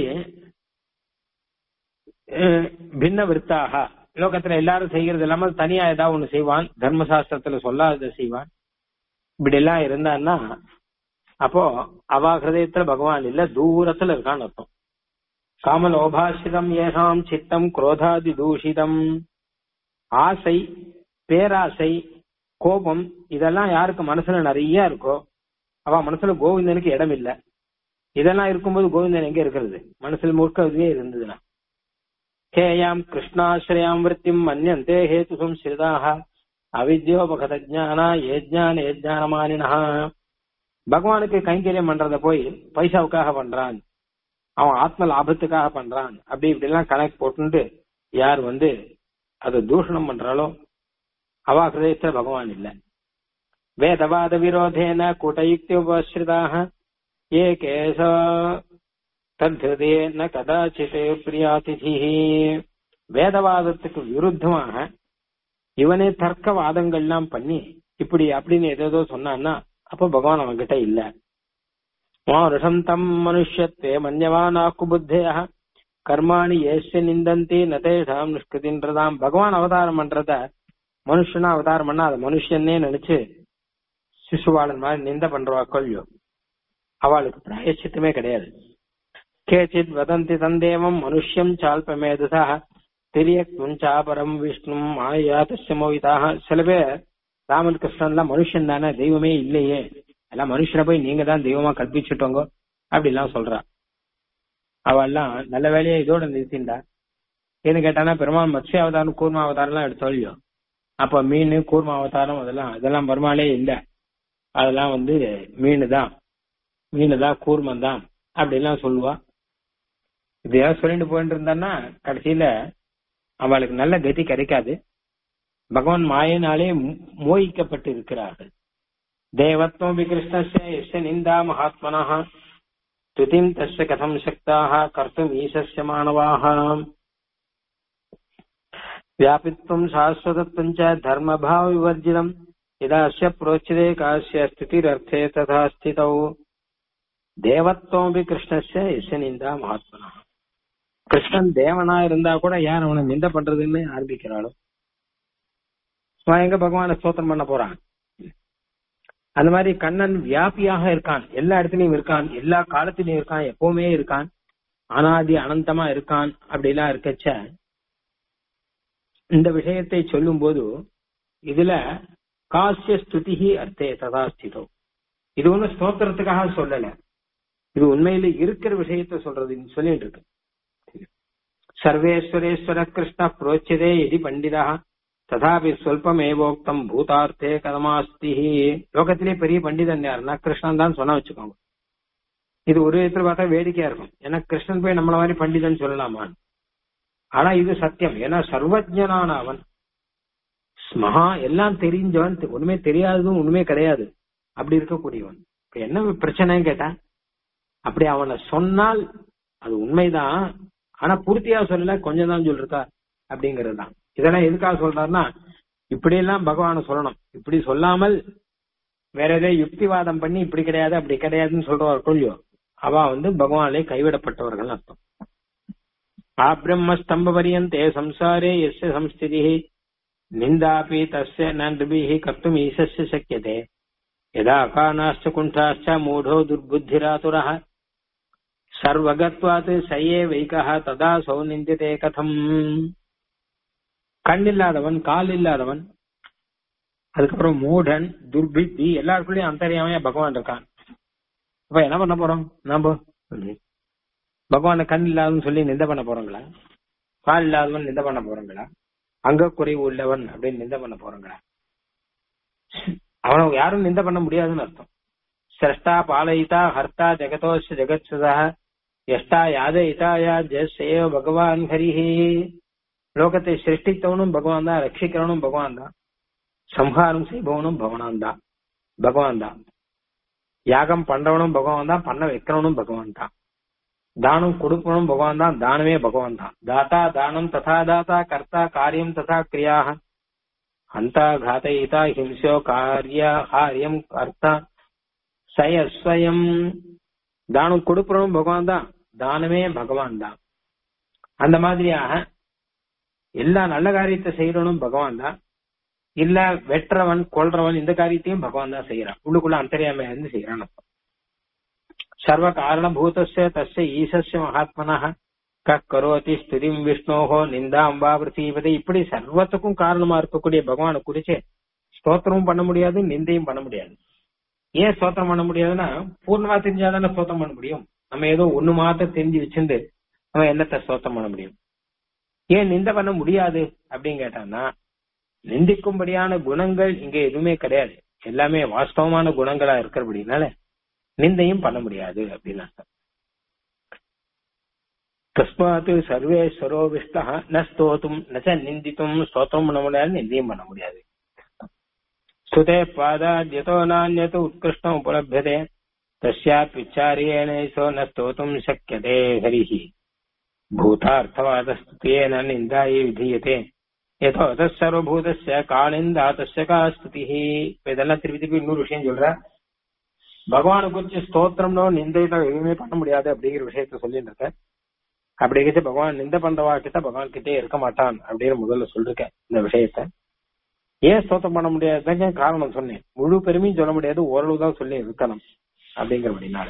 பின்ன விற்த்தாக லோகத்துல எல்லாரும் செய்யறது இல்லாம தனியா ஏதாவது ஒண்ணு செய்வான் தர்மசாஸ்திரத்துல சொல்லாததை செய்வான் இப்படி எல்லாம் இருந்தான்னா அப்போ அவா ஹிருதயத்துல பகவான் இல்ல தூரத்துல இருக்கான்னு அர்த்தம் காமலோபாசிதம் ஏகாம் சித்தம் குரோதாதி தூஷிதம் ஆசை பேராசை கோபம் இதெல்லாம் யாருக்கு மனசுல நிறைய இருக்கோ அவ மனசுல கோவிந்தனுக்கு இடம் இல்ல இதெல்லாம் இருக்கும்போது கோவிந்தன் எங்க இருக்கிறது மனசுல முழுக்க இதுவே இருந்ததுன்னா ஹேயாம் கிருஷ்ணாஸ்ரயாம் விற்த்திம் மன்யந்தே ஹேத்து சம்ஸ்கிருதாக அவித்யோபகத ஜானா ஏஜான ஏஜானமானினா பகவானுக்கு கைங்கரியம் பண்றத போய் பைசாவுக்காக பண்றான் அவன் ஆத்ம லாபத்துக்காக பண்றான் அப்படி இப்படி எல்லாம் கணக்கு போட்டு யார் வந்து அதை தூஷணம் பண்றாலோ அவா ஹிருதயத்துல பகவான் இல்ல வேதவாத விரோதேன கூட்டயுக்தி உபஸ்ரிதாக ஏ கேச தத்ஹதே ந கதாச்சித் பிரியாதிதி வேதவாதத்துக்கு விருத்தமாக இவனே தர்க்க வாதங்கள்லாம் பண்ணி இப்படி அப்படின்னு ஏதேதோ சொன்னான்னா அப்ப பகவான் அவன்கிட்ட இல்ல மாருஷம் தம் மனுஷத்தே மன்யவானாக்கு புத்தேய கர்மாணி ஏச நிந்தந்தி நதேஷாம் நிஷ்கிருதின்றதாம் பகவான் அவதாரம் பண்றத மனுஷனா அவதாரம் பண்ணா அதை மனுஷன்னே நினைச்சு சிசுவாளன் மாதிரி நிந்த பண்றவா கொல்லியோ அவளுக்கு பிராயச்சித்தமே கிடையாது கேச்சித் வதந்தி தந்தேவம் மனுஷ்யம் சால்பமேதசா திரியக்தும் சாபரம் விஷ்ணும் ஆயா தஸ்ய மோகிதாக சில பேர் ராமன் கிருஷ்ணன்லாம் மனுஷன் தானே தெய்வமே இல்லையே எல்லாம் மனுஷனை போய் நீங்க தான் தெய்வமா கற்பிச்சுட்டோங்க அப்படிலாம் சொல்றா அவெல்லாம் நல்ல வேலையை இதோட நிறுத்திண்டா ஏன்னு கேட்டானா பெருமாள் மத்ஸ்ய அவதாரம் கூர்ம அவதாரம் எல்லாம் எடுத்தோல்லையோ அப்ப மீன் கூர்ம அவதாரம் அதெல்லாம் அதெல்லாம் பெருமாளே இல்ல அதெல்லாம் வந்து மீன் தான் மீன் தான் கூர்மம் தான் அப்படிலாம் சொல்லுவா இதையாவது சொல்லிட்டு போயிட்டு இருந்தான்னா கடைசியில அவளுக்கு நல்ல கதி கிடைக்காது பகவான் மாயினாலே மோகிக்கப்பட்டு இருக்கிறார்கள் தேவத்வம் கிருஷ்ணஸ்ய எஸ்ய நிந்தா மகாத்மனः துதிம் தஸ்ய கதம் சக்தாக கர்த்தும் ஈசஸ்ய மாணவாக व्यापित्वम् शाश्वतत्वम् च धर्मभावविवर्जितम् यदा अस्य प्रोच्यते कास्य स्थितिरर्थे तथा स्थितौ தேவத்துவம் கிருஷ்ணஸ்ய எஸ் நிந்தா மகாத்மனா கிருஷ்ணன் தேவனா இருந்தா கூட யார் அவனை நிந்த பண்றதுன்னு ஆரம்பிக்கிறாளோ அவன் எங்க பகவான ஸ்தோத்திரம் பண்ண போறான் அந்த மாதிரி கண்ணன் வியாபியாக இருக்கான் எல்லா இடத்துலயும் இருக்கான் எல்லா காலத்திலயும் இருக்கான் எப்பவுமே இருக்கான் அனாதி அனந்தமா இருக்கான் அப்படிலாம் இருக்கச்ச இந்த விஷயத்தை சொல்லும் போது இதுல காசிய ஸ்துதிஹி அர்த்தே ததாஸ்திதோ இது ஒண்ணு ஸ்தோத்திரத்துக்காக சொல்லல இது உண்மையில இருக்கிற விஷயத்த சொல்றது சொல்லிட்டு இருக்கு சர்வேஸ்வரேஸ்வர கிருஷ்ண புரோச்சதே எதி பண்டிதா ததாபி சொல்பமேவோக்தம் பூதார்த்தே கதமாஸ்தி லோகத்திலே பெரிய பண்டிதன் யாருன்னா கிருஷ்ணன் தான் சொன்ன வச்சுக்கோங்க இது ஒரு விதத்துல பார்த்தா வேடிக்கையா இருக்கும் ஏன்னா கிருஷ்ணன் போய் நம்மள மாதிரி பண்டிதன் சொல்லலாமான்னு ஆனா இது சத்தியம் ஏன்னா சர்வஜனான அவன் மகா எல்லாம் தெரிஞ்சவன் ஒண்ணுமே தெரியாததும் ஒண்ணுமே கிடையாது அப்படி இருக்கக்கூடியவன் இப்ப என்ன பிரச்சனைன்னு கேட்டா அப்படி அவனை சொன்னால் அது உண்மைதான் ஆனா பூர்த்தியா சொல்லல கொஞ்சம் தான் சொல்லிருக்கா அப்படிங்கிறது தான் இதெல்லாம் எதுக்காக சொல்றாருன்னா இப்படி எல்லாம் பகவான சொல்லணும் இப்படி சொல்லாமல் வேற ஏதோ யுக்திவாதம் பண்ணி இப்படி கிடையாது அப்படி கிடையாதுன்னு சொல்றவர்கள் இல்லையோ அவ வந்து பகவானே கைவிடப்பட்டவர்கள் அர்த்தம் ஆப்ரம்மஸ்தம்ப பரியந்தே சம்சாரே எஸ்ய சம்ஸ்திதி நிந்தாபி தஸ்ய நன்பிः கர்த்தும் ஈசஸ்ய சக்கியதே यदा अकानाश्च कुण्ठाश्च मूढो दुर्बुद्धिरातुरः சர்வகத்வாத் சையே வைகா ததா சௌ நிந்தியதே கதம் கண் இல்லாதவன் கால் இல்லாதவன் அதுக்கப்புறம் மூடன் துர்பித்தி எல்லாருக்குள்ளயும் அந்தரியாமையா பகவான் இருக்கான் அப்ப என்ன பண்ண போறோம் நாம பகவான கண் இல்லாதவன் சொல்லி நிந்த பண்ண போறோங்களா கால் இல்லாதவன் நிந்த பண்ண போறோங்களா அங்க குறைவு உள்ளவன் அப்படின்னு நிந்த பண்ண போறோங்களா அவனை யாரும் நிந்த பண்ண முடியாதுன்னு அர்த்தம் சிரஷ்டா பாலயிதா ஹர்த்தா ஜெகதோஷ ஜெகத்சுதா எஷ்டா யாதயிதாயா ஜெயசேவ பகவான் ஹரிஹி லோகத்தை சிருஷ்டித்தவனும் பகவான் தான் ரட்சிக்கிறவனும் பகவான் தான் சம்ஹாரம் செய்பவனும் பகவான் தான் பகவான் தான் யாகம் பண்றவனும் பகவான் தான் பண்ண வைக்கிறவனும் பகவான் தான் தானம் கொடுப்பவனும் பகவான் தான் தானமே பகவான் தான் தாத்தா தானம் ததா தாத்தா கர்த்தா காரியம் ததா கிரியாக ஹந்தா காதயிதா ஹிம்சோ காரிய காரியம் கர்த்தா சயஸ்வயம் தானம் கொடுப்பவனும் பகவான் தான் தானமே பகவான் தான் அந்த மாதிரியாக எல்லா நல்ல காரியத்தை செய்யறவனும் பகவான் தான் இல்ல வெட்டுறவன் கொல்றவன் இந்த காரியத்தையும் பகவான் தான் செய்யறான் உள்ளுக்குள்ள அந்தரியாமையா இருந்து செய்யறான் சர்வ காரணபூதஸ்ய தஸ்ய ஈசஸ்ய மகாத்மனः கரோதி ஸ்துதிம் விஷ்ணோஹோ நிந்தாம் வா பிரதீபதை இப்படி சர்வத்துக்கும் காரணமா இருக்கக்கூடிய பகவானை குறிச்சு ஸ்தோத்திரமும் பண்ண முடியாது நிந்தையும் பண்ண முடியாது ஏன் ஸ்தோத்திரம் பண்ண முடியாதுன்னா பூர்ணமா தெரிஞ்சாதானே ஸ்தோத்திரம் பண்ண முடியும் நம்ம ஏதோ ஒண்ணு மாத்திரம் தெரிஞ்சு வச்சிருந்து நம்ம என்னத்தை ஸ்தோத்திரம் பண்ண முடியும் ஏன் நிந்த பண்ண முடியாது அப்படின்னு கேட்டான்னா நிந்திக்கும்படியான குணங்கள் இங்க எதுவுமே கிடையாது எல்லாமே வாஸ்தவமான குணங்களா இருக்கிறபடினால நிந்தையும் பண்ண முடியாது அப்படின்னு அர்த்தம் தஸ்மாத் சர்வேஸ்வரோ விஷ்ணா ந ஸ்தோத்தும் நச்ச நிந்தித்தும் ஸ்தோத்திரம் பண்ண முடியாது நிந்தியும் பண்ண முடியாது ஸ்துதே பாதாத்யதோ நானியத் உத்கிருஷ்டம் உபலபியதே தஸ்யாப்பிச்சாரியேனேசோ ந ஸ்தோத்தும் சக்கியதே ஹரிஹி பூதார்த்தவாதஸ்துதேன நிந்தாயே விதீயதே யதோ தர்வபூதஸ்ய காளிந்தா தஸ்ய கா ஸ்துதிः இப்ப இதெல்லாம் திருப்பி திருப்பி இன்னொரு விஷயம் சொல்ற பகவானை குறிச்சு ஸ்தோத்திரம்னோ நிந்தையில எதுவுமே பண்ண முடியாது அப்படிங்கிற விஷயத்த சொல்லிட்டு இருக்க அப்படி கிட்ட பகவான் நிந்த பண்றவா கிட்ட பகவான் கிட்டே இருக்க மாட்டான் அப்படின்னு முதல்ல சொல்லிருக்கேன் இந்த விஷயத்த ஏன் ஸ்தோத்திரம் பண்ண முடியாதுங்க காரணம் சொன்னேன் முழு பெருமையும் சொல்ல முடியாது ஓரளவு தான் சொல்லி இருக்கணும் அப்படிங்கிறபடினால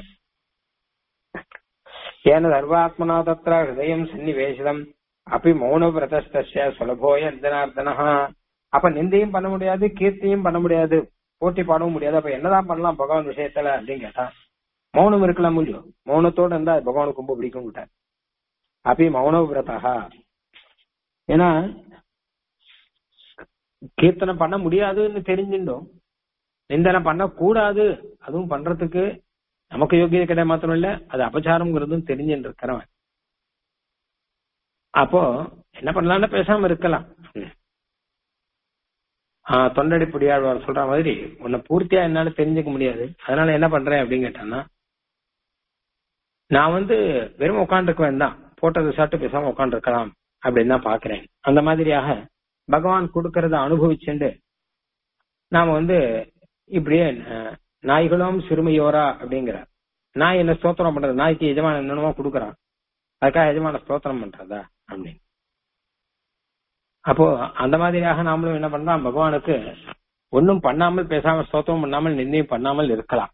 ஏன சர்வாத்மனா தத்திர ஹிருதயம் சன்னிவேசிதம் அப்படி மௌன விரதஸ்தஸ்ய சுலபோய ஜனார்தனா அப்ப நிந்தையும் பண்ண முடியாது கீர்த்தியும் பண்ண முடியாது போட்டி பாடவும் முடியாது அப்ப என்னதான் பண்ணலாம் பகவான் விஷயத்துல அப்படின்னு கேட்டா மௌனம் இருக்கலாம் முடியும் மௌனத்தோட இருந்தா பகவானுக்கு ரொம்ப பிடிக்கும் விட்டார் அப்படி மௌன விரதா ஏன்னா கீர்த்தனை பண்ண முடியாதுன்னு தெரிஞ்சுட்டோம் நிந்தனை பண்ண கூடாது அதுவும் பண்றதுக்கு நமக்கு யோகியதை கிடையாது மாத்திரம் இல்ல அது அபச்சாரம்ங்கிறதும் தெரிஞ்சுட்டு இருக்கிறவன் அப்போ என்ன பண்ணலாம்னு பேசாம இருக்கலாம் ஆஹ் தொண்டடி புடியாழ்வார் சொல்ற மாதிரி உன்னை பூர்த்தியா என்னால தெரிஞ்சுக்க முடியாது அதனால என்ன பண்றேன் அப்படின்னு கேட்டான்னா நான் வந்து வெறும் உட்காந்துருக்குவேன் தான் போட்டதை சாப்பிட்டு பேசாம உட்காந்துருக்கலாம் அப்படின்னு தான் பாக்குறேன் அந்த மாதிரியாக பகவான் கொடுக்கறத அனுபவிச்சுண்டு நாம வந்து இப்படியே அஹ், நாய்களும் சிறுமையோரா அப்படிங்கிற நாய் என்ன ஸ்தோத்திரம் பண்றது நாய்க்கு எஜமான என்னென்னமோ கொடுக்குறான் அதுக்காக எஜமான ஸ்தோத்திரம் பண்றதா அப்படின்னு அப்போ அந்த மாதிரியாக நாமளும் என்ன பண்றோம் பகவானுக்கு ஒன்னும் பண்ணாமல் பேசாமல் ஸ்தோத்திரம் பண்ணாமல் நிர்ணயம் பண்ணாமல் இருக்கலாம்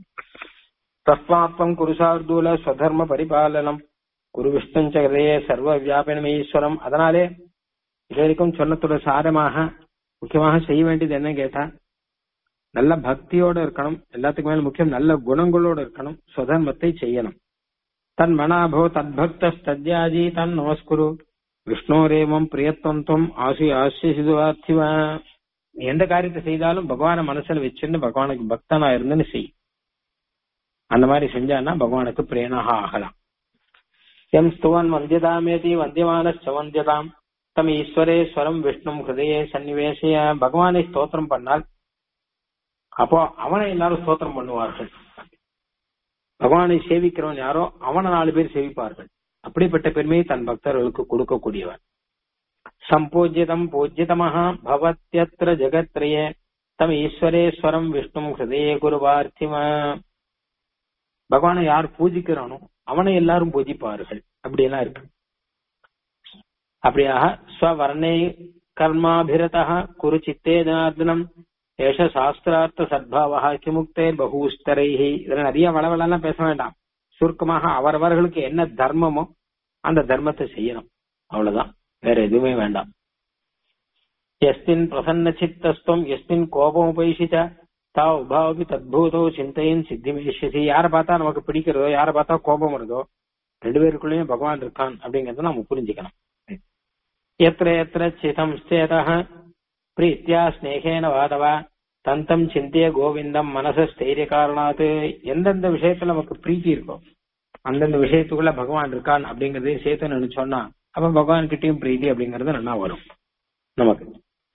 தஸ்மாத்வம் குருசார்தூல ஸ்வதர்ம பரிபாலனம் குரு விஷ்ணுஞ்ச ஹிருதயே சர்வ வியாபனம் ஈஸ்வரம் அதனாலே இது வரைக்கும் சொன்னதோட சாரமாக முக்கியமாக செய்ய வேண்டியது என்ன கேட்டா நல்ல பக்தியோட இருக்கணும் எல்லாத்துக்கும் மேல முக்கியம் நல்ல குணங்களோட இருக்கணும் சுதர்மத்தை செய்யணும் தன் மனாபோ தத்பக்த தத்யாஜி தன் நமஸ்குரு விஷ்ணோரேவம் பிரியத்துவம் துவம் ஆசி ஆசிசுவார்த்திவா எந்த காரியத்தை செய்தாலும் பகவான மனசுல வச்சுன்னு பகவானுக்கு பக்தனா இருந்துன்னு செய் அந்த மாதிரி செஞ்சான்னா பகவானுக்கு பிரியனாக ஆகலாம் எம் ஸ்துவன் வந்தியதாமேதி வந்தியமானச்ச வந்தியதாம் தம் ஈஸ்வரேஸ்வரம் விஷ்ணு ஹிருதயே சன்னிவேசிய பகவானை ஸ்தோத்திரம் பண்ணால் அப்போ அவனை எல்லாரும் ஸ்தோத்திரம் பண்ணுவார்கள் பகவானை சேவிக்கிறவன் யாரோ அவனை நாலு பேர் சேவிப்பார்கள் அப்படிப்பட்ட பெருமையை தன் பக்தர்களுக்கு கொடுக்கக்கூடியவன் சம்பூஜ்யதம் பூஜ்யதமஹா பவத்யத்ர ஜெகத்ரயே தம் ஈஸ்வரேஸ்வரம் விஷ்ணு ஹிருதயே குருவார்த்திம பகவானை யார் பூஜிக்கிறானோ அவனை எல்லாரும் பூஜிப்பார்கள் அப்படியெல்லாம் இருக்கு அப்படியாக ஸ்வவர்ணே கர்மாபிரதா குரு சித்தே ஜனார்தனம் ஏஷ சாஸ்திரார்த்த சத்பாவா கிமுக்தே பகூஸ்தரைஹி இதுல நிறைய வளவளெல்லாம் பேச வேண்டாம் சுருக்கமாக அவரவர்களுக்கு என்ன தர்மமோ அந்த தர்மத்தை செய்யணும் அவ்வளவுதான் வேற எதுவுமே வேண்டாம் எஸ்மின் பிரசன்ன சித்தஸ்துவம் எஸ்மின் கோபம் உபயிஷிச்ச தா உபாவபி தத்பூதோ சிந்தையின் சித்திமேஷசி யாரை பார்த்தா நமக்கு பிடிக்கிறதோ யாரை பார்த்தா கோபம் வருதோ ரெண்டு பேருக்குள்ளேயும் பகவான் இருக்கான் அப்படிங்கறத நம்ம புரிஞ்சுக்கணும் எத்திர எத்திர சிதம் ஸ்தேத பிரீத்தியா ஸ்னேகேன வாதவா தந்தம் சிந்திய கோவிந்தம் மனச ஸ்தைரிய காரணாத்து எந்தெந்த விஷயத்துல நமக்கு பிரீத்தி இருக்கோ அந்தந்த விஷயத்துக்குள்ள பகவான் இருக்கான் அப்படிங்கறதையும் சேர்த்து நினைச்சோம்னா அப்ப பகவான் கிட்டயும் பிரீத்தி அப்படிங்கறது நல்லா வரும் நமக்கு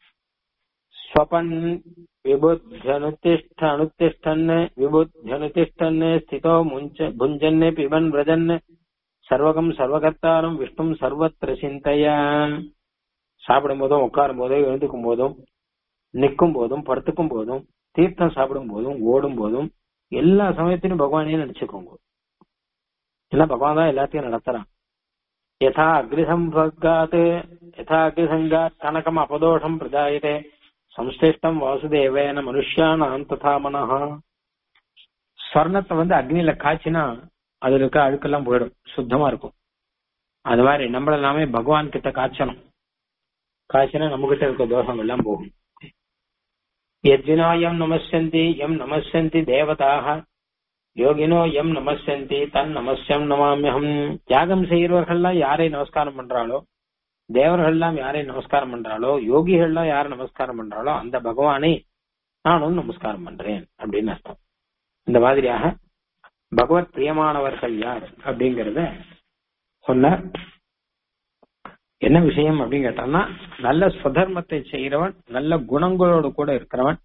ஸ்வபன் விபுத்தியனுத்திஷ்ட அனுத்திஷ்டன் விபுத்தியனுத்திஷ்டன் ஸ்திதோ முஞ்ச புஞ்சன் பிபன் விரஜன் சர்வகம் சர்வகர்த்தாரும் விஷ்ணும் சர்வத்திர சிந்தைய சாப்பிடும் போதும் உட்காரும் போதும் எழுந்துக்கும் போதும் நிற்கும் போதும் படுத்துக்கும் போதும் தீர்த்தம் சாப்பிடும் போதும் ஓடும் போதும் எல்லா சமயத்திலும் பகவானே நினைச்சுக்கோங்க ஏன்னா பகவான் தான் எல்லாத்தையும் நடத்துறான் யதா அக்னிசம்பர்காத் யதா அக்னிசங்காத் கனகம் அபதோஷம் பிரஜாயதே சம்ஸ்லிஷ்டம் வாசுதேவேன மனுஷியானாம் ததா மனஹா ஸ்வர்ணத்தை வந்து அக்னியில காய்ச்சினா அதுல இருக்க அழுக்கெல்லாம் போயிடும் சுத்தமா இருக்கும் அது மாதிரி நம்மள நாமே பகவான் கிட்ட காய்ச்சணும் காய்ச்சினா நம்ம கிட்ட இருக்க தோஷம் எல்லாம் போகும் யஜ்ஜினோ எம் நமஸ்யந்தி எம் நமஸ்யந்தி தேவதாக யோகினோ எம் நமஸ்யந்தி தன் நமஸ்யம் நமாமியகம் தியாகம் செய்கிறவர்கள்லாம் யாரை நமஸ்காரம் பண்றாளோ தேவர்கள்லாம் யாரை நமஸ்காரம் பண்றாளோ யோகிகள்லாம் யாரை நமஸ்காரம் பண்றாளோ அந்த பகவானை நானும் நமஸ்காரம் பண்றேன் அப்படின்னு அர்த்தம் இந்த மாதிரியாக பகவத் பிரியமானவர்கள் யார் அப்படிங்கறத சொன்னார் என்ன விஷயம் அப்படின்னு கேட்டான்னா நல்ல சுதர்மத்தை செய்கிறவன் நல்ல குணங்களோடு கூட இருக்கிறவன்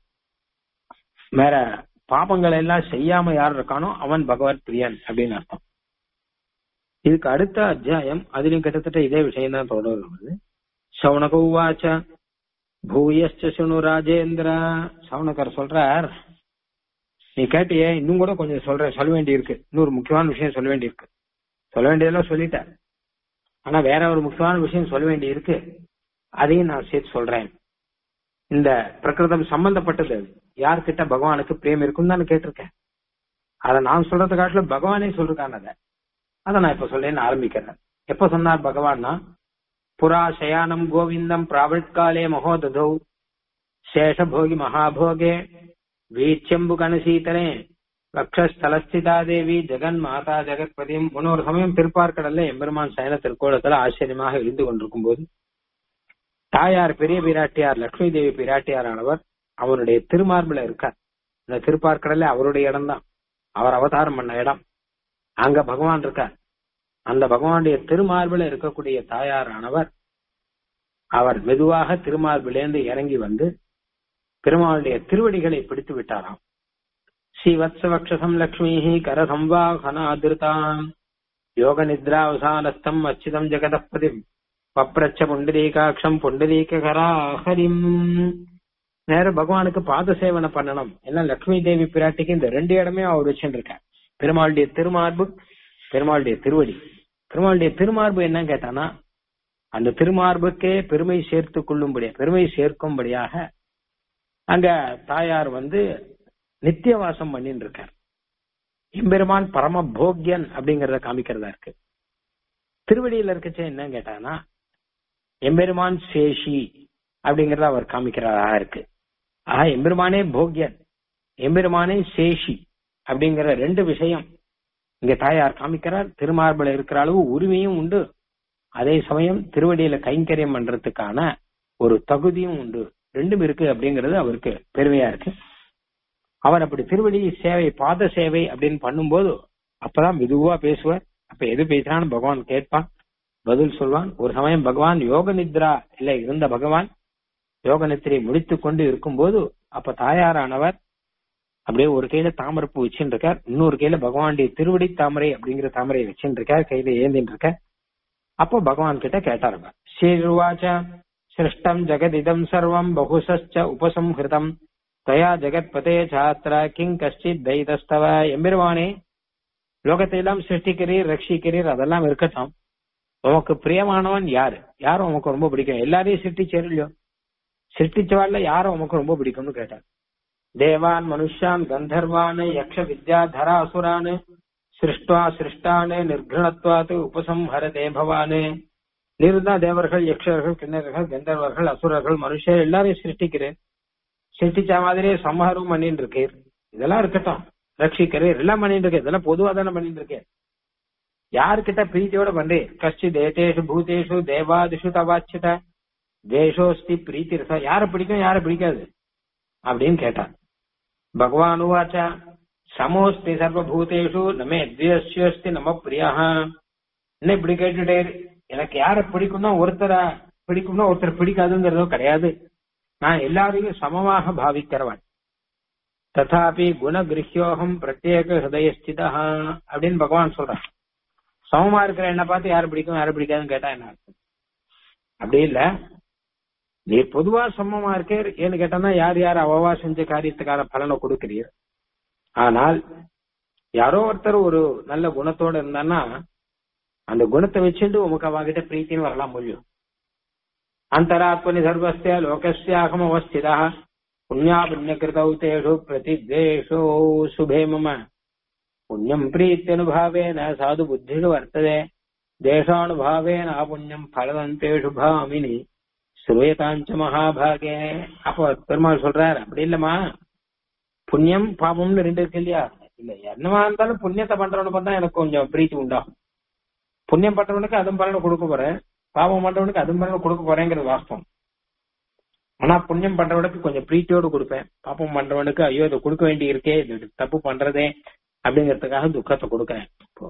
வேற பாபங்களை எல்லாம் செய்யாம யார் இருக்கானோ அவன் பகவத் பிரியன் அப்படின்னு அர்த்தம் இதுக்கு அடுத்த அத்தியாயம் அதுலயும் கிட்டத்தட்ட இதே விஷயம் தான் தொடர்கிறது சவுனக உவாச்ச பூயஸ்ச சுனு ராஜேந்திர சவுனகர் சொல்றார் நீ கேட்டியே இன்னும் கூட கொஞ்சம் சொல்றேன் சொல்ல வேண்டி இருக்கு இன்னொரு முக்கியமான விஷயம் சொல்ல வேண்டி இருக்கு சொல்ல வேண்டியதெல்லாம் சொல்லிட்டேன் ஆனா வேற ஒரு முக்கியமான விஷயம் சொல்ல வேண்டி இருக்கு அதையும் நான் சேர்த்து சொல்றேன் இந்த பிரகிருதம் சம்பந்தப்பட்டது யார்கிட்ட பகவானுக்கு பிரேம் இருக்குன்னு தான் கேட்டிருக்கேன் அதை நான் சொல்றதை காட்டிலும் பகவானே சொல்லிருக்கான் அதை அதை நான் இப்ப சொல்லேன்னு ஆரம்பிக்கிறேன் எப்ப சொன்னார் பகவான்னா புரா சயானம் கோவிந்தம் பிராவட்காலே மகோததௌ சேஷபோகி மகாபோகே வீச்சம்பு கணசீதனே வக்ஷஸ்தலஸ்திதா தேவி ஜெகன் மாதா ஜெகத்பதியும் முன்னொரு சமயம் திருப்பார்க்கடல்ல எம்பெருமான் சயன திருக்கோலத்துல ஆச்சரியமாக இருந்து கொண்டிருக்கும் போது தாயார் பெரிய பிராட்டியார் லட்சுமி தேவி பிராட்டியாரானவர் அவருடைய திருமார்பில இருக்கார் இந்த திருப்பார்க்கடல்ல அவருடைய இடம்தான் அவர் அவதாரம் பண்ண இடம் அங்க பகவான் இருக்கார் அந்த பகவானுடைய திருமார்பில இருக்கக்கூடிய தாயாரானவர் அவர் மெதுவாக திருமார்பிலேந்து இறங்கி வந்து பெருமாளுடைய திருவடிகளை பிடித்து விட்டாராம் ஸ்ரீவத்சவக்ஷசம் லக்ஷ்மி கரசம்வாகனாதிருதாம் யோக நித்ராவசானஸ்தம் அச்சிதம் ஜெகதப்பதி பப்ரச்ச புண்டரீகாட்சம் புண்டரீகரா ஹரிம் நேர பகவானுக்கு பாத சேவனை பண்ணணும் ஏன்னா லக்ஷ்மி தேவி பிராட்டிக்கு இந்த ரெண்டு இடமே அவர் வச்சுருக்கார் பெருமாளுடைய திருமார்பு பெருமாளுடைய திருவடி பெருமாளுடைய திருமார்பு என்ன கேட்டானா அந்த திருமார்புக்கே பெருமை சேர்த்து கொள்ளும்படியா பெருமை சேர்க்கும்படியாக அங்க தாயார் வந்து நித்தியவாசம் பண்ணிட்டு இருக்கார் எம்பெருமான் பரம போக்யன் அப்படிங்கறத காமிக்கிறதா இருக்கு திருவடியில இருக்கச்சே என்ன கேட்டானா எம்பெருமான் சேஷி அப்படிங்கறத அவர் காமிக்கிறதா இருக்கு ஆஹா எம்பெருமானே போக்யன் எம்பெருமானே சேஷி அப்படிங்கிற ரெண்டு விஷயம் இங்க தாயார் காமிக்கிறார் திருமார்பில இருக்கிற அளவு உரிமையும் உண்டு அதே சமயம் திருவடியில கைங்கரியம் பண்றதுக்கான ஒரு தகுதியும் உண்டு ரெண்டும் இருக்கு அப்படிங்கிறது அவருக்கு பெருமையா இருக்கு அவர் அப்படி திருவடி சேவை பாத சேவை அப்படின்னு பண்ணும்போது அப்பதான் மெதுவா பேசுவார் அப்ப எது பேசுறான்னு பகவான் கேட்பான் பதில் சொல்வான் ஒரு சமயம் பகவான் யோக நித்ரா இல்ல இருந்த பகவான் யோக நித்திரை முடித்து கொண்டு இருக்கும்போது அப்ப தாயாரானவர் அப்படியே ஒரு கையில தாமரைப்பூ வச்சுட்டு இருக்கார் இன்னொரு கையில பகவானுடைய திருவடி தாமரை அப்படிங்கிற தாமரையை வச்சுட்டு இருக்கார் கையில ஏந்தின்னு இருக்கார் அப்போ பகவான் கிட்ட கேட்டாருங்க ஸ்ரீருவாச்ச சிருஷ்டம் ஜெகதிதம் சர்வம் பகுசச்ச உபசம்ஹிருதம் தயா ஜெகத்பதே சாத்திர கிங் கஷ்டித் தைதஸ்தவ எம்பெருமானே லோகத்தை எல்லாம் சிருஷ்டிக்கிறீர் ரட்சிக்கிறீர் அதெல்லாம் இருக்கட்டும் உமக்கு பிரியமானவன் யாரு யாரும் உமக்கு ரொம்ப பிடிக்கும் எல்லாரையும் சிருஷ்டிச்சேரு இல்லையோ சிருஷ்டிச்சவாள்ல யாரும் உமக்கு ரொம்ப பிடிக்கும்னு கேட்டார் தேவான் மனுஷான் கந்தர்வான் யக்ஷ வித்யாதரா அசுரான் சிருஷ்டுவா சிருஷ்டானு நிர்குணத்வாத்து உபசம்ஹரதே பவானு நீர்தான் தேவர்கள் யக்ஷர்கள் கிண்ணர்கள் கந்தர்வர்கள் அசுரர்கள் மனுஷர் எல்லாரையும் சிருஷ்டிக்கிறேன் சிருஷ்டிச்ச மாதிரியே சம்ஹாரம் பண்ணிட்டு இருக்கேன் இதெல்லாம் இருக்கட்டும் ரட்சிக்கிறேன் எல்லாம் பண்ணிட்டு இருக்கேன் இதெல்லாம் பொதுவா தானே பண்ணிட்டு இருக்கேன் யாருக்கிட்ட பிரீத்தியோட பண்றேன் கஷ்டி தேசேஷு பூதேஷு தேவாதிஷு தவாச்சித தேசோஸ்தி பிரீத்தி ரசா யாரை பிடிக்கும் யாரை பிடிக்காது அப்படின்னு கேட்டான் பகவான் உவாச்சா சமோஸ்தி சர்வபூதேஷு நமே தியஸ்யோஸ்தி நம பிரியா என்ன இப்படி கேட்டுட்டே எனக்கு யார பிடிக்கும்னா ஒருத்தர பிடிக்கும்னா ஒருத்தர் பிடிக்காதுங்கிறதோ கிடையாது நான் எல்லாரையும் சமமாக பாவிக்கிறவன் ததாபி குணகிருஹ்யோகம் பிரத்யேக ஹிருதயஸ்திதா அப்படின்னு பகவான் சொல்றான் சமமா இருக்கிற என்ன பார்த்து யாரை பிடிக்கும் யாரை பிடிக்காதுன்னு கேட்டா என்ன அர்த்தம் அப்படி இல்ல நீ பொதுவா சமமா இருக்கே ஏன்னு கேட்டானா யார் யார் அவவா செஞ்ச காரியத்துக்கான பலனை கொடுக்கிறீர் ஆனால் யாரோ ஒருத்தர் ஒரு நல்ல குணத்தோட இருந்தான்னா அந்த குணத்தை வச்சுட்டு உமக்கு அவகிட்ட பிரீத்தின்னு வரலாம் முடியும் அந்தராத்மனி சர்வஸ்ய லோகஸ்ய அகம் அவஸ்திதா புண்ணியா புண்ணியகிருதௌ தேஷு பிரதிதேஷோ சுபே மம புண்ணியம் பிரீத்தியனுபாவேன சாது புத்திஷு வர்த்ததே தேசானுபாவேன அபுண்ணியம் பலதந்தேஷு பாமினி சுவேதாஞ்ச மகாபாகே அப்போ பெருமாள் சொல்றாரு அப்படி இல்லம்மா புண்ணியம் பாபம்னு ரெண்டு இருக்கு இல்லையா இல்ல என்னவா இருந்தாலும் புண்ணியத்தை பண்றவனுக்கு தான் எனக்கு கொஞ்சம் பிரீத்தி உண்டாகும் புண்ணியம் பண்றவனுக்கு அதுவும் பலனை கொடுக்க போறேன் பாவம் பண்றவனுக்கு அதுவும் பலனை கொடுக்க போறேங்கிறது வாஸ்தவம் ஆனா புண்ணியம் பண்றவனுக்கு கொஞ்சம் பிரீத்தியோடு கொடுப்பேன் பாப்பம் பண்றவனுக்கு ஐயோ இதை கொடுக்க வேண்டி இருக்கே இது தப்பு பண்றதே அப்படிங்கறதுக்காக துக்கத்தை கொடுக்கறேன் இப்போ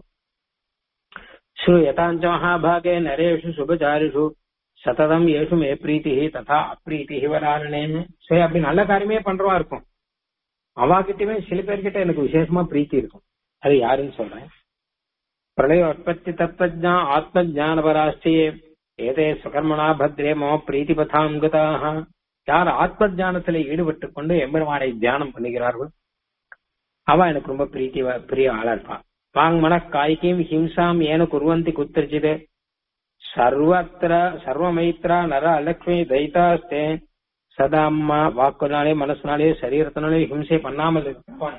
ஸ்ரீ யதாஞ்ச மகாபாகே நரேஷு சுபச்சாரிஷு சததம் ஏஷு மே பிரீத்தி ததா அப்ரீத்தி வராரணேன்னு சரி அப்படி நல்ல காரியமே பண்றவா இருக்கும் அவாகிட்டயுமே சில பேர்கிட்ட எனக்கு விசேஷமா பிரீத்தி இருக்கும் அது யாருன்னு சொல்றேன் பிரளய உற்பத்தி தத்துவஜா ஆத்ம ஜானபராஷ்டியே ஏதே சுகர்மனா பத்ரே மம பிரீத்தி பதாம் கதாக யார் ஆத்ம ஜானத்துல ஈடுபட்டு கொண்டு எம்பெருமானை தியானம் பண்ணுகிறார்கள் அவ எனக்கு ரொம்ப பிரீத்தி பிரிய ஆளா இருப்பான் வாங்மன காய்கீம் ஹிம்சாம் ஏன குர்வந்தி குத்திரச்சிது சர்வத்திர சர்வமைத்ரா நர அலக்ஷ்மி தைதாஸ்தே சதா அம்மா வாக்குனாலே மனசுனாலே சரீரத்தினாலே ஹிம்சை பண்ணாமல் இருப்பான்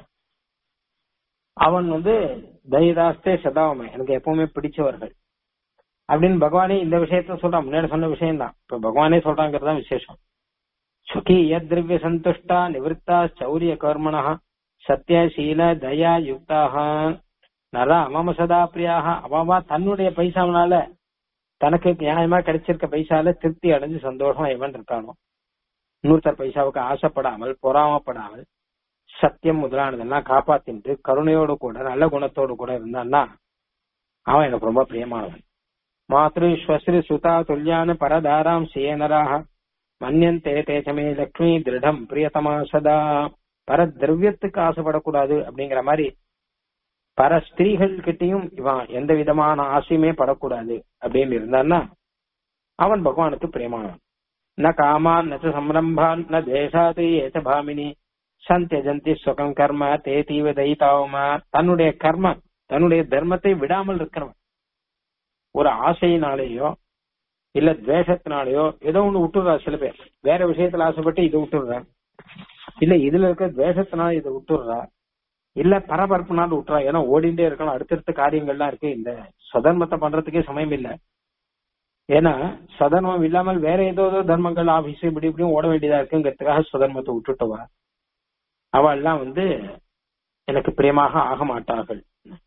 அவன் வந்து தைதாஸ்தே சதாவமே எனக்கு எப்பவுமே பிடிச்சவர்கள் அப்படின்னு பகவானே இந்த விஷயத்த சொல்றான் முன்னாடி சொன்ன விஷயம் தான் இப்ப பகவானே சொல்றாங்கிறது தான் விசேஷம் சுகீய திரவிய சந்துஷ்டா நிவத்தா சௌரிய கர்மண சத்திய சீல தயா யுக்தாக நரா அமம சதா பிரியாக அவவா தன்னுடைய பைசாவனால தனக்கு நியாயமா கிடைச்சிருக்க பைசால திருப்தி அடைஞ்சு சந்தோஷம் எவன் இருக்கானோ இன்னொருத்தர் பைசாவுக்கு ஆசைப்படாமல் பொறாமப்படாமல் சத்தியம் முதலானதெல்லாம் காப்பாத்திட்டு கருணையோடு கூட நல்ல குணத்தோடு கூட இருந்தான்னா அவன் எனக்கு ரொம்ப பிரியமானவன் மாத்ரு ஸ்வஸ்ரு சுதா துல்யான் பரதாராம் சேனராக மன்யந்தே தேசமே லக்ஷ்மி திருடம் பிரியதமா சதா பர திரவியத்துக்கு ஆசைப்படக்கூடாது அப்படிங்கிற மாதிரி பர ஸ்திரீகள் கிட்டையும் இவன் எந்த விதமான ஆசையுமே படக்கூடாது அப்படின்னு இருந்தான்னா அவன் பகவானுக்கு பிரியமானவன் ந காமான் ந சம்ரம்பான் ந தேசாதி ஏச்ச பாமினி சந்தியஜந்தி சுகம் கர்ம தே தீவ தைத்தாவமா தன்னுடைய கர்ம தன்னுடைய தர்மத்தை விடாமல் இருக்கிறவன் ஒரு ஆசையினாலேயோ இல்ல துவேஷத்தினாலேயோ ஏதோ ஒண்ணு விட்டுடுறா சில பேர் வேற விஷயத்துல ஆசைப்பட்டு இதை விட்டுடுறா இல்ல இதுல இருக்க துவேஷத்தினால இதை விட்டுடுறா இல்ல பரபரப்புனால விட்டுறா ஏன்னா ஓடிண்டே இருக்கணும் அடுத்தடுத்த காரியங்கள்லாம் இருக்கு இந்த சுதர்மத்தை பண்றதுக்கே சமயம் இல்ல ஏன்னா சதர்மம் இல்லாமல் வேற ஏதோ ஏதோ தர்மங்கள் ஆபீஸ் இப்படி இப்படியும் ஓட வேண்டியதா இருக்குங்கிறதுக்காக சுதர்மத்தை விட்டுட்டவா அவள்லாம் வந்து எனக்கு பிரியமாக ஆக மாட்டார்கள்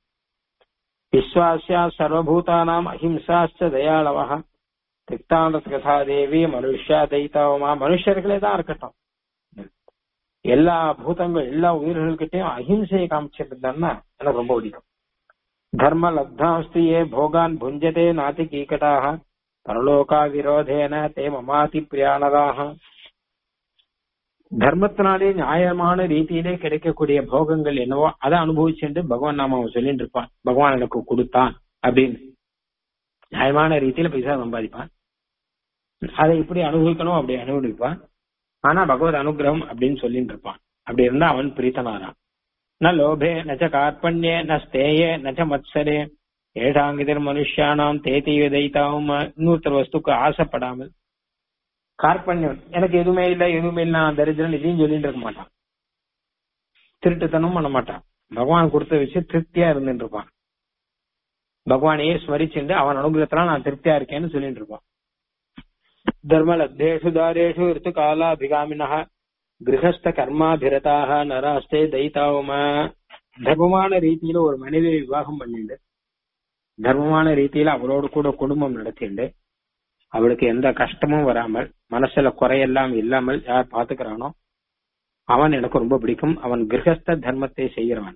விஸ்வாசியா சர்வபூதானாம் அஹிம்சாச்ச தயாளவா திக்தாந்த கதா தேவி மனுஷா தைத்தாவமா மனுஷர்களே தான் இருக்கட்டும் எல்லா பூதங்கள் எல்லா உயிர்கள்கிட்டயும் அஹிம்சையை காமிச்சிருந்தான்னா எனக்கு ரொம்ப பிடிக்கும் தர்ம லப்தாஸ்து ஏ போகான் புஞ்சதே நாதி கீகட்டாக பரலோகா விரோதேன தே மமாதி பிரியானதாக தர்மத்தினாலே நியாயமான ரீதியிலே கிடைக்கக்கூடிய போகங்கள் என்னவோ அதை அனுபவிச்சுட்டு பகவான் நாம அவன் சொல்லிட்டு இருப்பான் பகவான் எனக்கு கொடுத்தான் அப்படின்னு நியாயமான ரீதியில பைசா சம்பாதிப்பான் அதை இப்படி அனுபவிக்கணும் அப்படி அனுபவிப்பான் ஆனா பகவத் அனுகிரகம் அப்படின்னு சொல்லிட்டு இருப்பான் அப்படி இருந்தா அவன் பிரீத்தனாரான் ந லோபே நச்ச கார்பண்யே ந ஸ்தேயே நச்ச மத்சரே ஏழாங்கிதர் மனுஷியானாம் தேதீவ தைத்தாவும் இன்னொருத்தர் வஸ்துக்கு ஆசைப்படாமல் கார்பண்யம் எனக்கு எதுவுமே இல்ல எதுவுமே இல்ல நான் தரித்திரன் இதையும் சொல்லிட்டு இருக்க மாட்டான் திருட்டுத்தனம் பண்ண மாட்டான் பகவான் கொடுத்த வச்சு திருப்தியா இருந்துட்டு இருப்பான் பகவானையே ஸ்மரிச்சுட்டு அவன் அனுகிரகத்தினால நான் திருப்தியா இருக்கேன்னு சொல்லிட்டு இருப்பான் தர்மலப்தேஷு தாரேஷு ரித்து காலாபிகாமினா கிரகஸ்த கர்மாபிரதாக நராஸ்தே தைத்தாவுமா தர்மமான ரீதியில ஒரு மனிதரை விவாகம் பண்ணிட்டு தர்மமான ரீதியில அவரோடு கூட குடும்பம் நடத்திண்டு அவளுக்கு எந்த கஷ்டமும் வராமல் மனசுல குறையெல்லாம் இல்லாமல் யார் பாத்துக்கிறானோ அவன் எனக்கு ரொம்ப பிடிக்கும் அவன் கிரகஸ்த தர்மத்தை செய்கிறவன்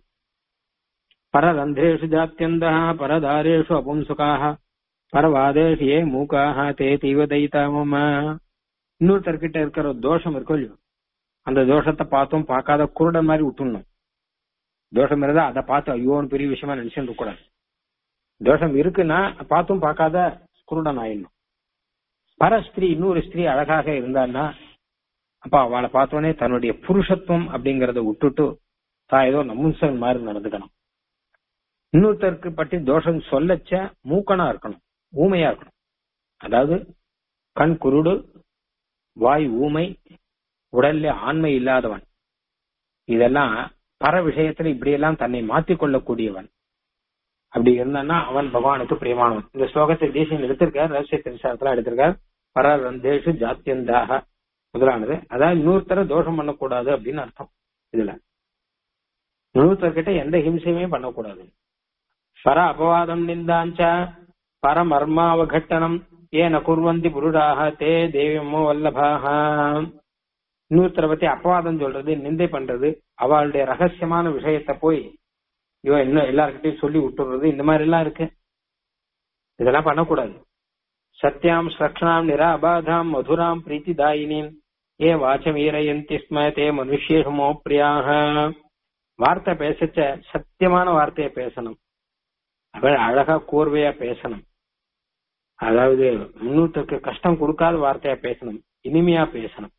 பரரந்திரேஷு ஜாத்தியந்தா பரதாரேஷு அபும்சுகாக பரவாதேஷு ஏ மூக்காக தே தீவ தைத்தாம இன்னொருத்தர்கிட்ட இருக்கிற ஒரு தோஷம் இருக்கும் இல்லையோ அந்த தோஷத்தை பார்த்தும் பார்க்காத குருடன் மாதிரி விட்டுணும் தோஷம் இருந்தா அதை பார்த்து ஐயோன்னு பெரிய விஷயமா நினைச்சுட்டு கூடாது தோஷம் இருக்குன்னா பார்த்தும் பார்க்காத குருடன் ஆயிடணும் பர ஸ்திரீ இன்னொரு ஸ்திரீ அழகாக இருந்தான்னா அப்ப அவளை பார்த்தோன்னே தன்னுடைய புருஷத்துவம் அப்படிங்கறத விட்டுட்டு தான் ஏதோ நமுன்சன் மாதிரி நடந்துக்கணும் இன்னொருத்தருக்கு பற்றி தோஷம் சொல்லச்ச மூக்கனா இருக்கணும் ஊமையா இருக்கணும் அதாவது கண் குருடு வாய் ஊமை உடல்ல ஆண்மை இல்லாதவன் இதெல்லாம் பர விஷயத்துல இப்படியெல்லாம் தன்னை மாத்திக் கொள்ளக்கூடியவன் அப்படி இருந்தான்னா அவன் பகவானுக்கு பிரியமானவன் இந்த ஸ்லோகத்தை தேசியம் எடுத்திருக்கார் ரகசிய திரிசாரத்துல எடுத்திருக்கார் பரரந்தேஷு ஜாத்தியந்தாக முதலானது அதாவது இன்னொருத்தர தோஷம் பண்ணக்கூடாது அப்படின்னு அர்த்தம் இதுல இன்னொருத்தர்கிட்ட எந்த ஹிம்சையுமே பண்ணக்கூடாது பர அபவாதம் நிந்தாஞ்ச பரமர்மாவகட்டனம் ஏன குர்வந்தி புருடாக தே தேவியமோ வல்லபாக இன்னொருத்தரை பத்தி அபவாதம் சொல்றது நிந்தை பண்றது அவளுடைய ரகசியமான விஷயத்த போய் இவன் இன்னும் எல்லார்கிட்டையும் சொல்லி விட்டுறது இந்த மாதிரி எல்லாம் இருக்கு இதெல்லாம் பண்ணக்கூடாது சத்யாம் ஸ்ரக்ஷணாம் நிராபாதாம் மதுராம் பிரீத்திதாயினீம் ஏ வாச்சமீரயந்தி ஸ்ம தே மனுஷேஷமோ பிரியாக வார்த்தை பேசச்ச சத்தியமான வார்த்தையை பேசணும் அவள் அழகா கூர்வையா பேசணும் அதாவது முன்னூற்றுக்கு கஷ்டம் கொடுக்காத வார்த்தையா பேசணும் இனிமையா பேசணும்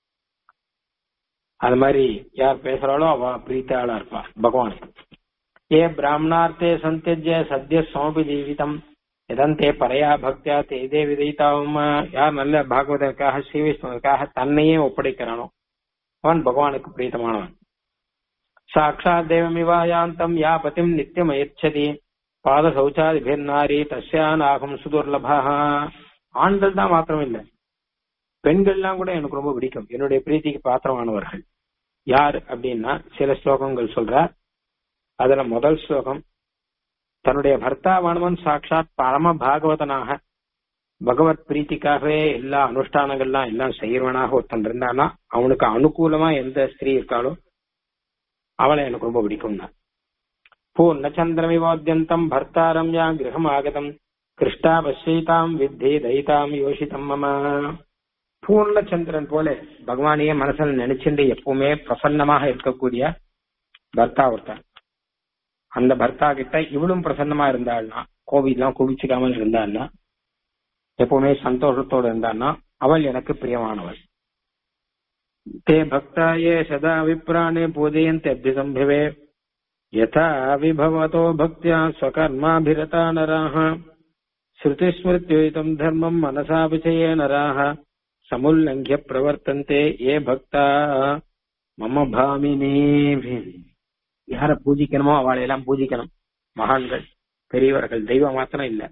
அது மாதிரி யார் பேசுறாளோ அவ பிரீத்தாளா இருப்பா பகவானுக்கு ஏ பிராமணார்த்தே சந்தியஜ சத்ய சமபி ஜீவிதம் எதந்தே பரையா பக்தியா தேதே விதைத்தாவும் யார் நல்ல பாகவதற்காக ஸ்ரீவிஷ்ணுவுக்காக தன்னையே ஒப்படைக்கிறானோ அவன் பகவானுக்கு பிரீத்தமானவன் சாட்சாத் தேவமிவாயாந்தம் யா பதிம் நித்தியம் அயச்சதி பாத சௌச்சாதிபிர்நாரி தஸ்யானாகம் சுதுர்லபா ஆண்கள் தான் மாத்திரம் இல்ல பெண்கள்லாம் கூட எனக்கு ரொம்ப பிடிக்கும் என்னுடைய பிரீத்திக்கு பாத்திரமானவர்கள் யார் அப்படின்னா சில ஸ்லோகங்கள் சொல்றார் அதுல முதல் ஸ்லோகம் தன்னுடைய பர்த்தாவானவன் சாட்சாத் பரம பாகவதனாக பகவத் பிரீத்திக்காகவே எல்லா அனுஷ்டானங்கள்லாம் எல்லாம் செய்யறவனாக ஒருத்தன் இருந்தானா அவனுக்கு அனுகூலமா எந்த ஸ்திரீ இருக்காளோ அவளை எனக்கு ரொம்ப பிடிக்கும் பூர்ணச்சந்திரமிவோத்யந்தம் பர்த்தாரம் யா கிரகம் ஆகதம் கிருஷ்டா பஸ்யைதாம் வித்தி தைதாம் யோசிதம் மம பூர்ணச்சந்திரன் போல பகவானையே மனசுல நினைச்சுட்டு எப்பவுமே பிரசன்னமாக இருக்கக்கூடிய பர்த்தா ஒருத்தன் அந்த பர்த்தா கிட்ட இவளும் பிரசன்னமா இருந்தாள்னா கோவில்லாம் குவிச்சுக்காமல் இருந்தாள்னா எப்பவுமே சந்தோஷத்தோடு இருந்தான்னா அவள் எனக்கு பிரியமானவள் தே பக்தாயே சதா விப்ராணே பூஜயந்தி அத்திசம்பிவே யதா விபவதோ பக்தியா ஸ்வகர்மாபிரதா நராः ஸ்ருதிஸ்மிருத்யுதம் தர்மம் மனசா விஜயே நராः சமுல்லங்கிய பிரவர்த்தந்தே ஏ பக்தா மம பாமினே யார பூஜிக்கணுமோ அவளை எல்லாம் பூஜிக்கணும் மகான்கள் பெரியவர்கள் தெய்வம் மாத்திரம் இல்ல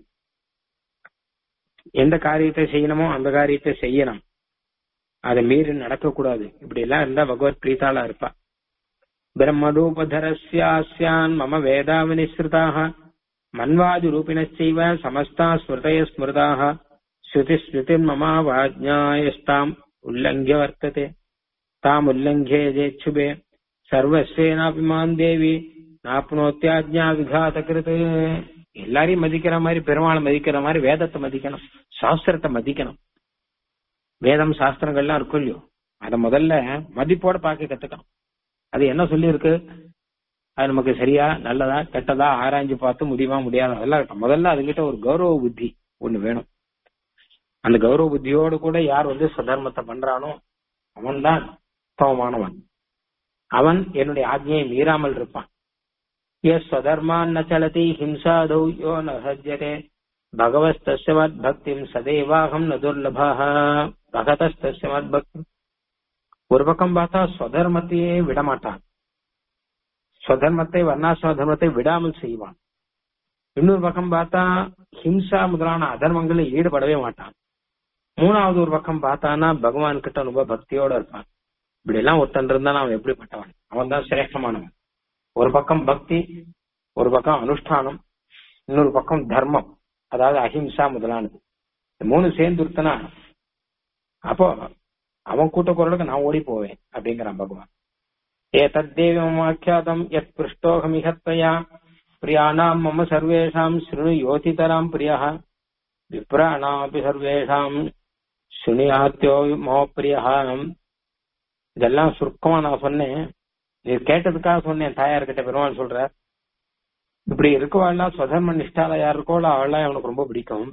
எந்த காரியத்தை செய்யணுமோ அந்த காரியத்தை செய்யணும் அதை மீறி நடக்கக்கூடாது இப்படி எல்லாம் இருந்தா பகவத் பிரீத்தாளா இருப்பா பிரம்மரூபதரஸ்யாஸ்யான் மம வேதா வினிஸ்ருதாக மன்வாதி ரூபிணச்சைவ சமஸ்தா ஸ்மிருதய ஸ்மிருதாக ஸ்ருதி ஸ்மிருதி மமா வாஜ்ஞாயஸ்தாம் உல்லங்கிய வர்த்ததே தாம் உல்லங்கியே ஜேச்சுபே சர்வஸ்வேனாபி மான் தேவி நாப்னோத்தியாஜ்ஞா விகாதகிருத்து எல்லாரையும் மதிக்கிற மாதிரி பெருமாளை மதிக்கிற மாதிரி வேதத்தை மதிக்கணும் சாஸ்திரத்தை மதிக்கணும் வேதம் சாஸ்திரங்கள்லாம் இருக்கும் இல்லையோ அத முதல்ல மதிப்போட பார்க்க கத்துக்கணும் அது என்ன சொல்லி இருக்கு அது நமக்கு சரியா நல்லதா கெட்டதா ஆராய்ஞ்சு பார்த்து முடியுமா முடியாதா அதெல்லாம் இருக்கட்டும் முதல்ல அதுகிட்ட ஒரு கௌரவ புத்தி ஒண்ணு வேணும் அந்த கௌரவ புத்தியோடு கூட யார் வந்து சுதர்மத்தை பண்றானோ அவன் தான் உத்தமமானவன் அவன் என்னுடைய ஆజ్ఞையை மீறாமல் இருப்பான் எஸ் ஸ்வதர்மான் ந சலதி ஹிம்சாதௌ யோ ந சஜ்யதே பகவஸ்தஸ்ய மத்பக்திம் சதேவாகம் ந துர்லபாக பகதஸ்தஸ்ய மத்பக்தி ஒரு பக்கம் பார்த்தா ஸ்வதர்மத்தையே விடமாட்டான் ஸ்வதர்மத்தை வர்ணாசிரம தர்மத்தை விடாமல் செய்வான் இன்னொரு பக்கம் பார்த்தா ஹிம்சா முதலான அதர்மங்களில் ஈடுபடவே மாட்டான் மூணாவது ஒரு பக்கம் பார்த்தானா பகவான் கிட்ட ரொம்ப பக்தியோட இருப்பான் இப்படி எல்லாம் ஒருத்தன் இருந்தா அவன் எப்படிப்பட்டவன் அவன் தான் சிரேஷ்டமானவன் ஒரு பக்கம் பக்தி ஒரு பக்கம் அனுஷ்டானம் இன்னொரு பக்கம் தர்மம் அதாவது அஹிம்சா முதலானது இந்த மூணு சேர்ந்துருத்தனா அப்போ அவன் கூட்ட குரலுக்கு நான் ஓடி போவேன் அப்படிங்கிறான் பகவான் ஏ தத்தேவம் ஆக்கியாதம் எத் பிருஷ்டோகமிகத்வயா பிரியாணாம் மம சர்வேஷாம் ஸ்ருணு யோதிதராம் பிரியா விப்ராணாமபி சர்வேஷாம் சுனியாத்தியோ மோ பிரியா இதெல்லாம் சுருக்கமா நான் சொன்னேன் இது கேட்டதுக்காக சொன்னேன் தாயார்கிட்ட பெருமாள் சொல்ற இப்படி இருக்கவாள்லாம் சுதர்ம நிஷ்டால யார் இருக்கோ அவள்லாம் அவனுக்கு ரொம்ப பிடிக்கும்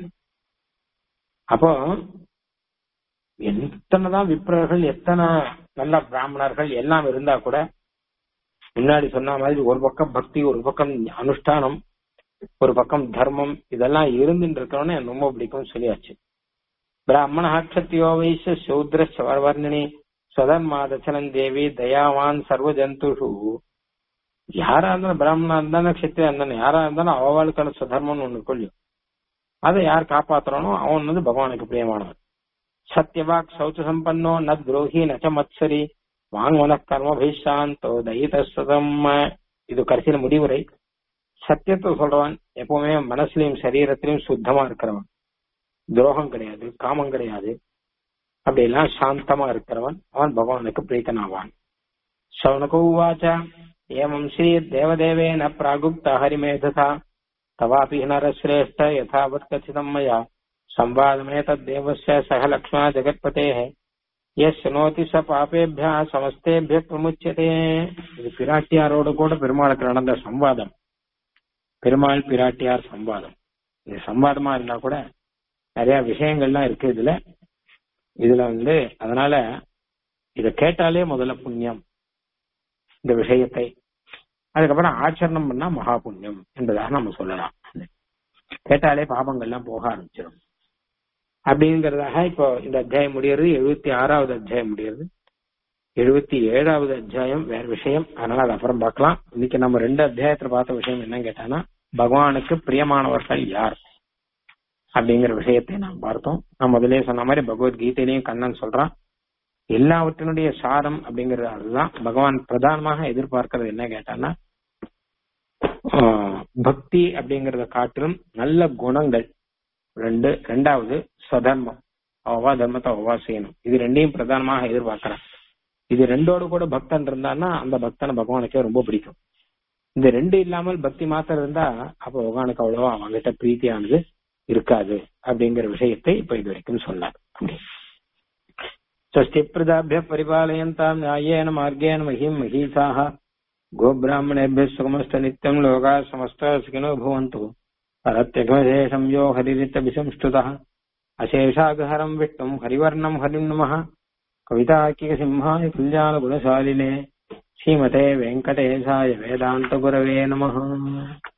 அப்போ எத்தனைதான் விப்ரர்கள் எத்தனை நல்ல பிராமணர்கள் எல்லாம் இருந்தா கூட முன்னாடி சொன்ன மாதிரி ஒரு பக்கம் பக்தி ஒரு பக்கம் அனுஷ்டானம் ஒரு பக்கம் தர்மம் இதெல்லாம் இருந்துட்டு இருக்கணும்னு எனக்கு ரொம்ப பிடிக்கும் சொல்லியாச்சு பிராமண கஷத்தியோ வைச சூத்ர சவர்வர்ணினி ஸ்வதர்மாதச்சனன் தேவி தயாவான் சர்வ ஜந்துஷு யாரா இருந்தாலும் பிராமணா இருந்தாலும் கஷத்திரியா இருந்தாலும் யாரா இருந்தாலும் அவளுக்கான சுதர்மம்னு ஒண்ணு கொள்ளும் அதை யார் காப்பாத்துறானோ அவன் வந்து பகவானுக்கு பிரியமானவன் சத்யவாக் சௌச்ச சம்பன்னோ ந துரோகி நச்ச மத்சரி வாங்குவன கர்மபிஷாந்தோ தயிதம் இது கடைசியில முடிவுரை சத்தியத்தை சொல்றவன் எப்பவுமே மனசுலயும் சரீரத்திலையும் சுத்தமா இருக்கிறவன் துரோகம் கிடையாது காமம் கிடையாது அப்படி எல்லாம் சாந்தமா இருக்கிறவன் அவன் பகவானுக்கு பிரீத்தனாவான் சௌனக உவாச்ச ஏவம் ஸ்ரீ தேவதேவேன பிராகுப்த ஹரிமேதசா தவாபி நரஸ்ரேஷ்ட யதாவத் கथितम् மயா संवादमे तद्देवस्य सह लक्ष्मण जगत्पतेः यः शृणोति स பாபேபியா சமஸ்தேபிய பிரமுச்சியதே இது பிராட்டியாரோடு கூட பெருமாளுக்கு நடந்த சம்வாதம் பெருமாள் பிராட்டியார் சம்வாதம் இது சம்வாதமா இருந்தா கூட நிறைய விஷயங்கள்லாம் இருக்கு இதுல இதுல வந்து அதனால இத கேட்டாலே முதல்ல புண்ணியம் இந்த விஷயத்தை அதுக்கப்புறம் ஆச்சரணம் பண்ணா மகா புண்ணியம் என்பதாக நம்ம சொல்லலாம் கேட்டாலே பாபங்கள்லாம் போக ஆரம்பிச்சிடும் அப்படிங்கறதாக இப்போ இந்த அத்தியாயம் முடியறது எழுபத்தி ஆறாவது அத்தியாயம் முடியறது எழுபத்தி ஏழாவது அத்தியாயம் வேற விஷயம் அதனால அது அப்புறம் பார்க்கலாம் இன்னைக்கு நம்ம ரெண்டு அத்தியாயத்துல பார்த்த விஷயம் என்னன்னு கேட்டானா பகவானுக்கு பிரியமானவர்கள் யார் அப்படிங்கிற விஷயத்தை நாம் பார்த்தோம் நான் முதலே சொன்ன மாதிரி பகவத்கீதையிலையும் கண்ணன் சொல்றான் எல்லாவற்றினுடைய சாரம் அப்படிங்கிறது அதுதான் பகவான் பிரதானமாக எதிர்பார்க்கிறது என்ன கேட்டான்னா ஆஹ், பக்தி அப்படிங்கறத காட்டிலும் நல்ல குணங்கள் ரெண்டு ரெண்டாவது ஸ்வதர்மம் அவவா தர்மத்தை அவவா செய்யணும் இது ரெண்டையும் பிரதானமாக எதிர்பார்க்கிறான் இது ரெண்டோடு கூட பக்தன் இருந்தான்னா அந்த பக்தனை பகவானுக்கே ரொம்ப பிடிக்கும் இந்த ரெண்டு இல்லாமல் பக்தி மாத்திரம் இருந்தா அப்ப பகவானுக்கு அவ்வளவா அவங்ககிட்ட பிரீத்தியானது இருக்காது அப்படிங்கிற விஷயத்தை இப்ப இது வரைக்கும் சொன்னார் षष्टिप्रदाभ्य परिपालयन्ताम् न्यायेन मार्गेण महीम् महीसाः गोब्राह्मणेभ्यः सुखमस्त नित्यम् लोकाः समस्ताः सुखिनो भवन्तु परत्यघमशेषम् यो हरिरितभिसंस्तुतः अशेषागहरम् विष्णुम् हरिवर्णम् हरिम् नमः कविताकिकसिंहाय कल्याणगुणशालिने श्रीमते वेङ्कटेशाय वेदान्तगुरवे नमः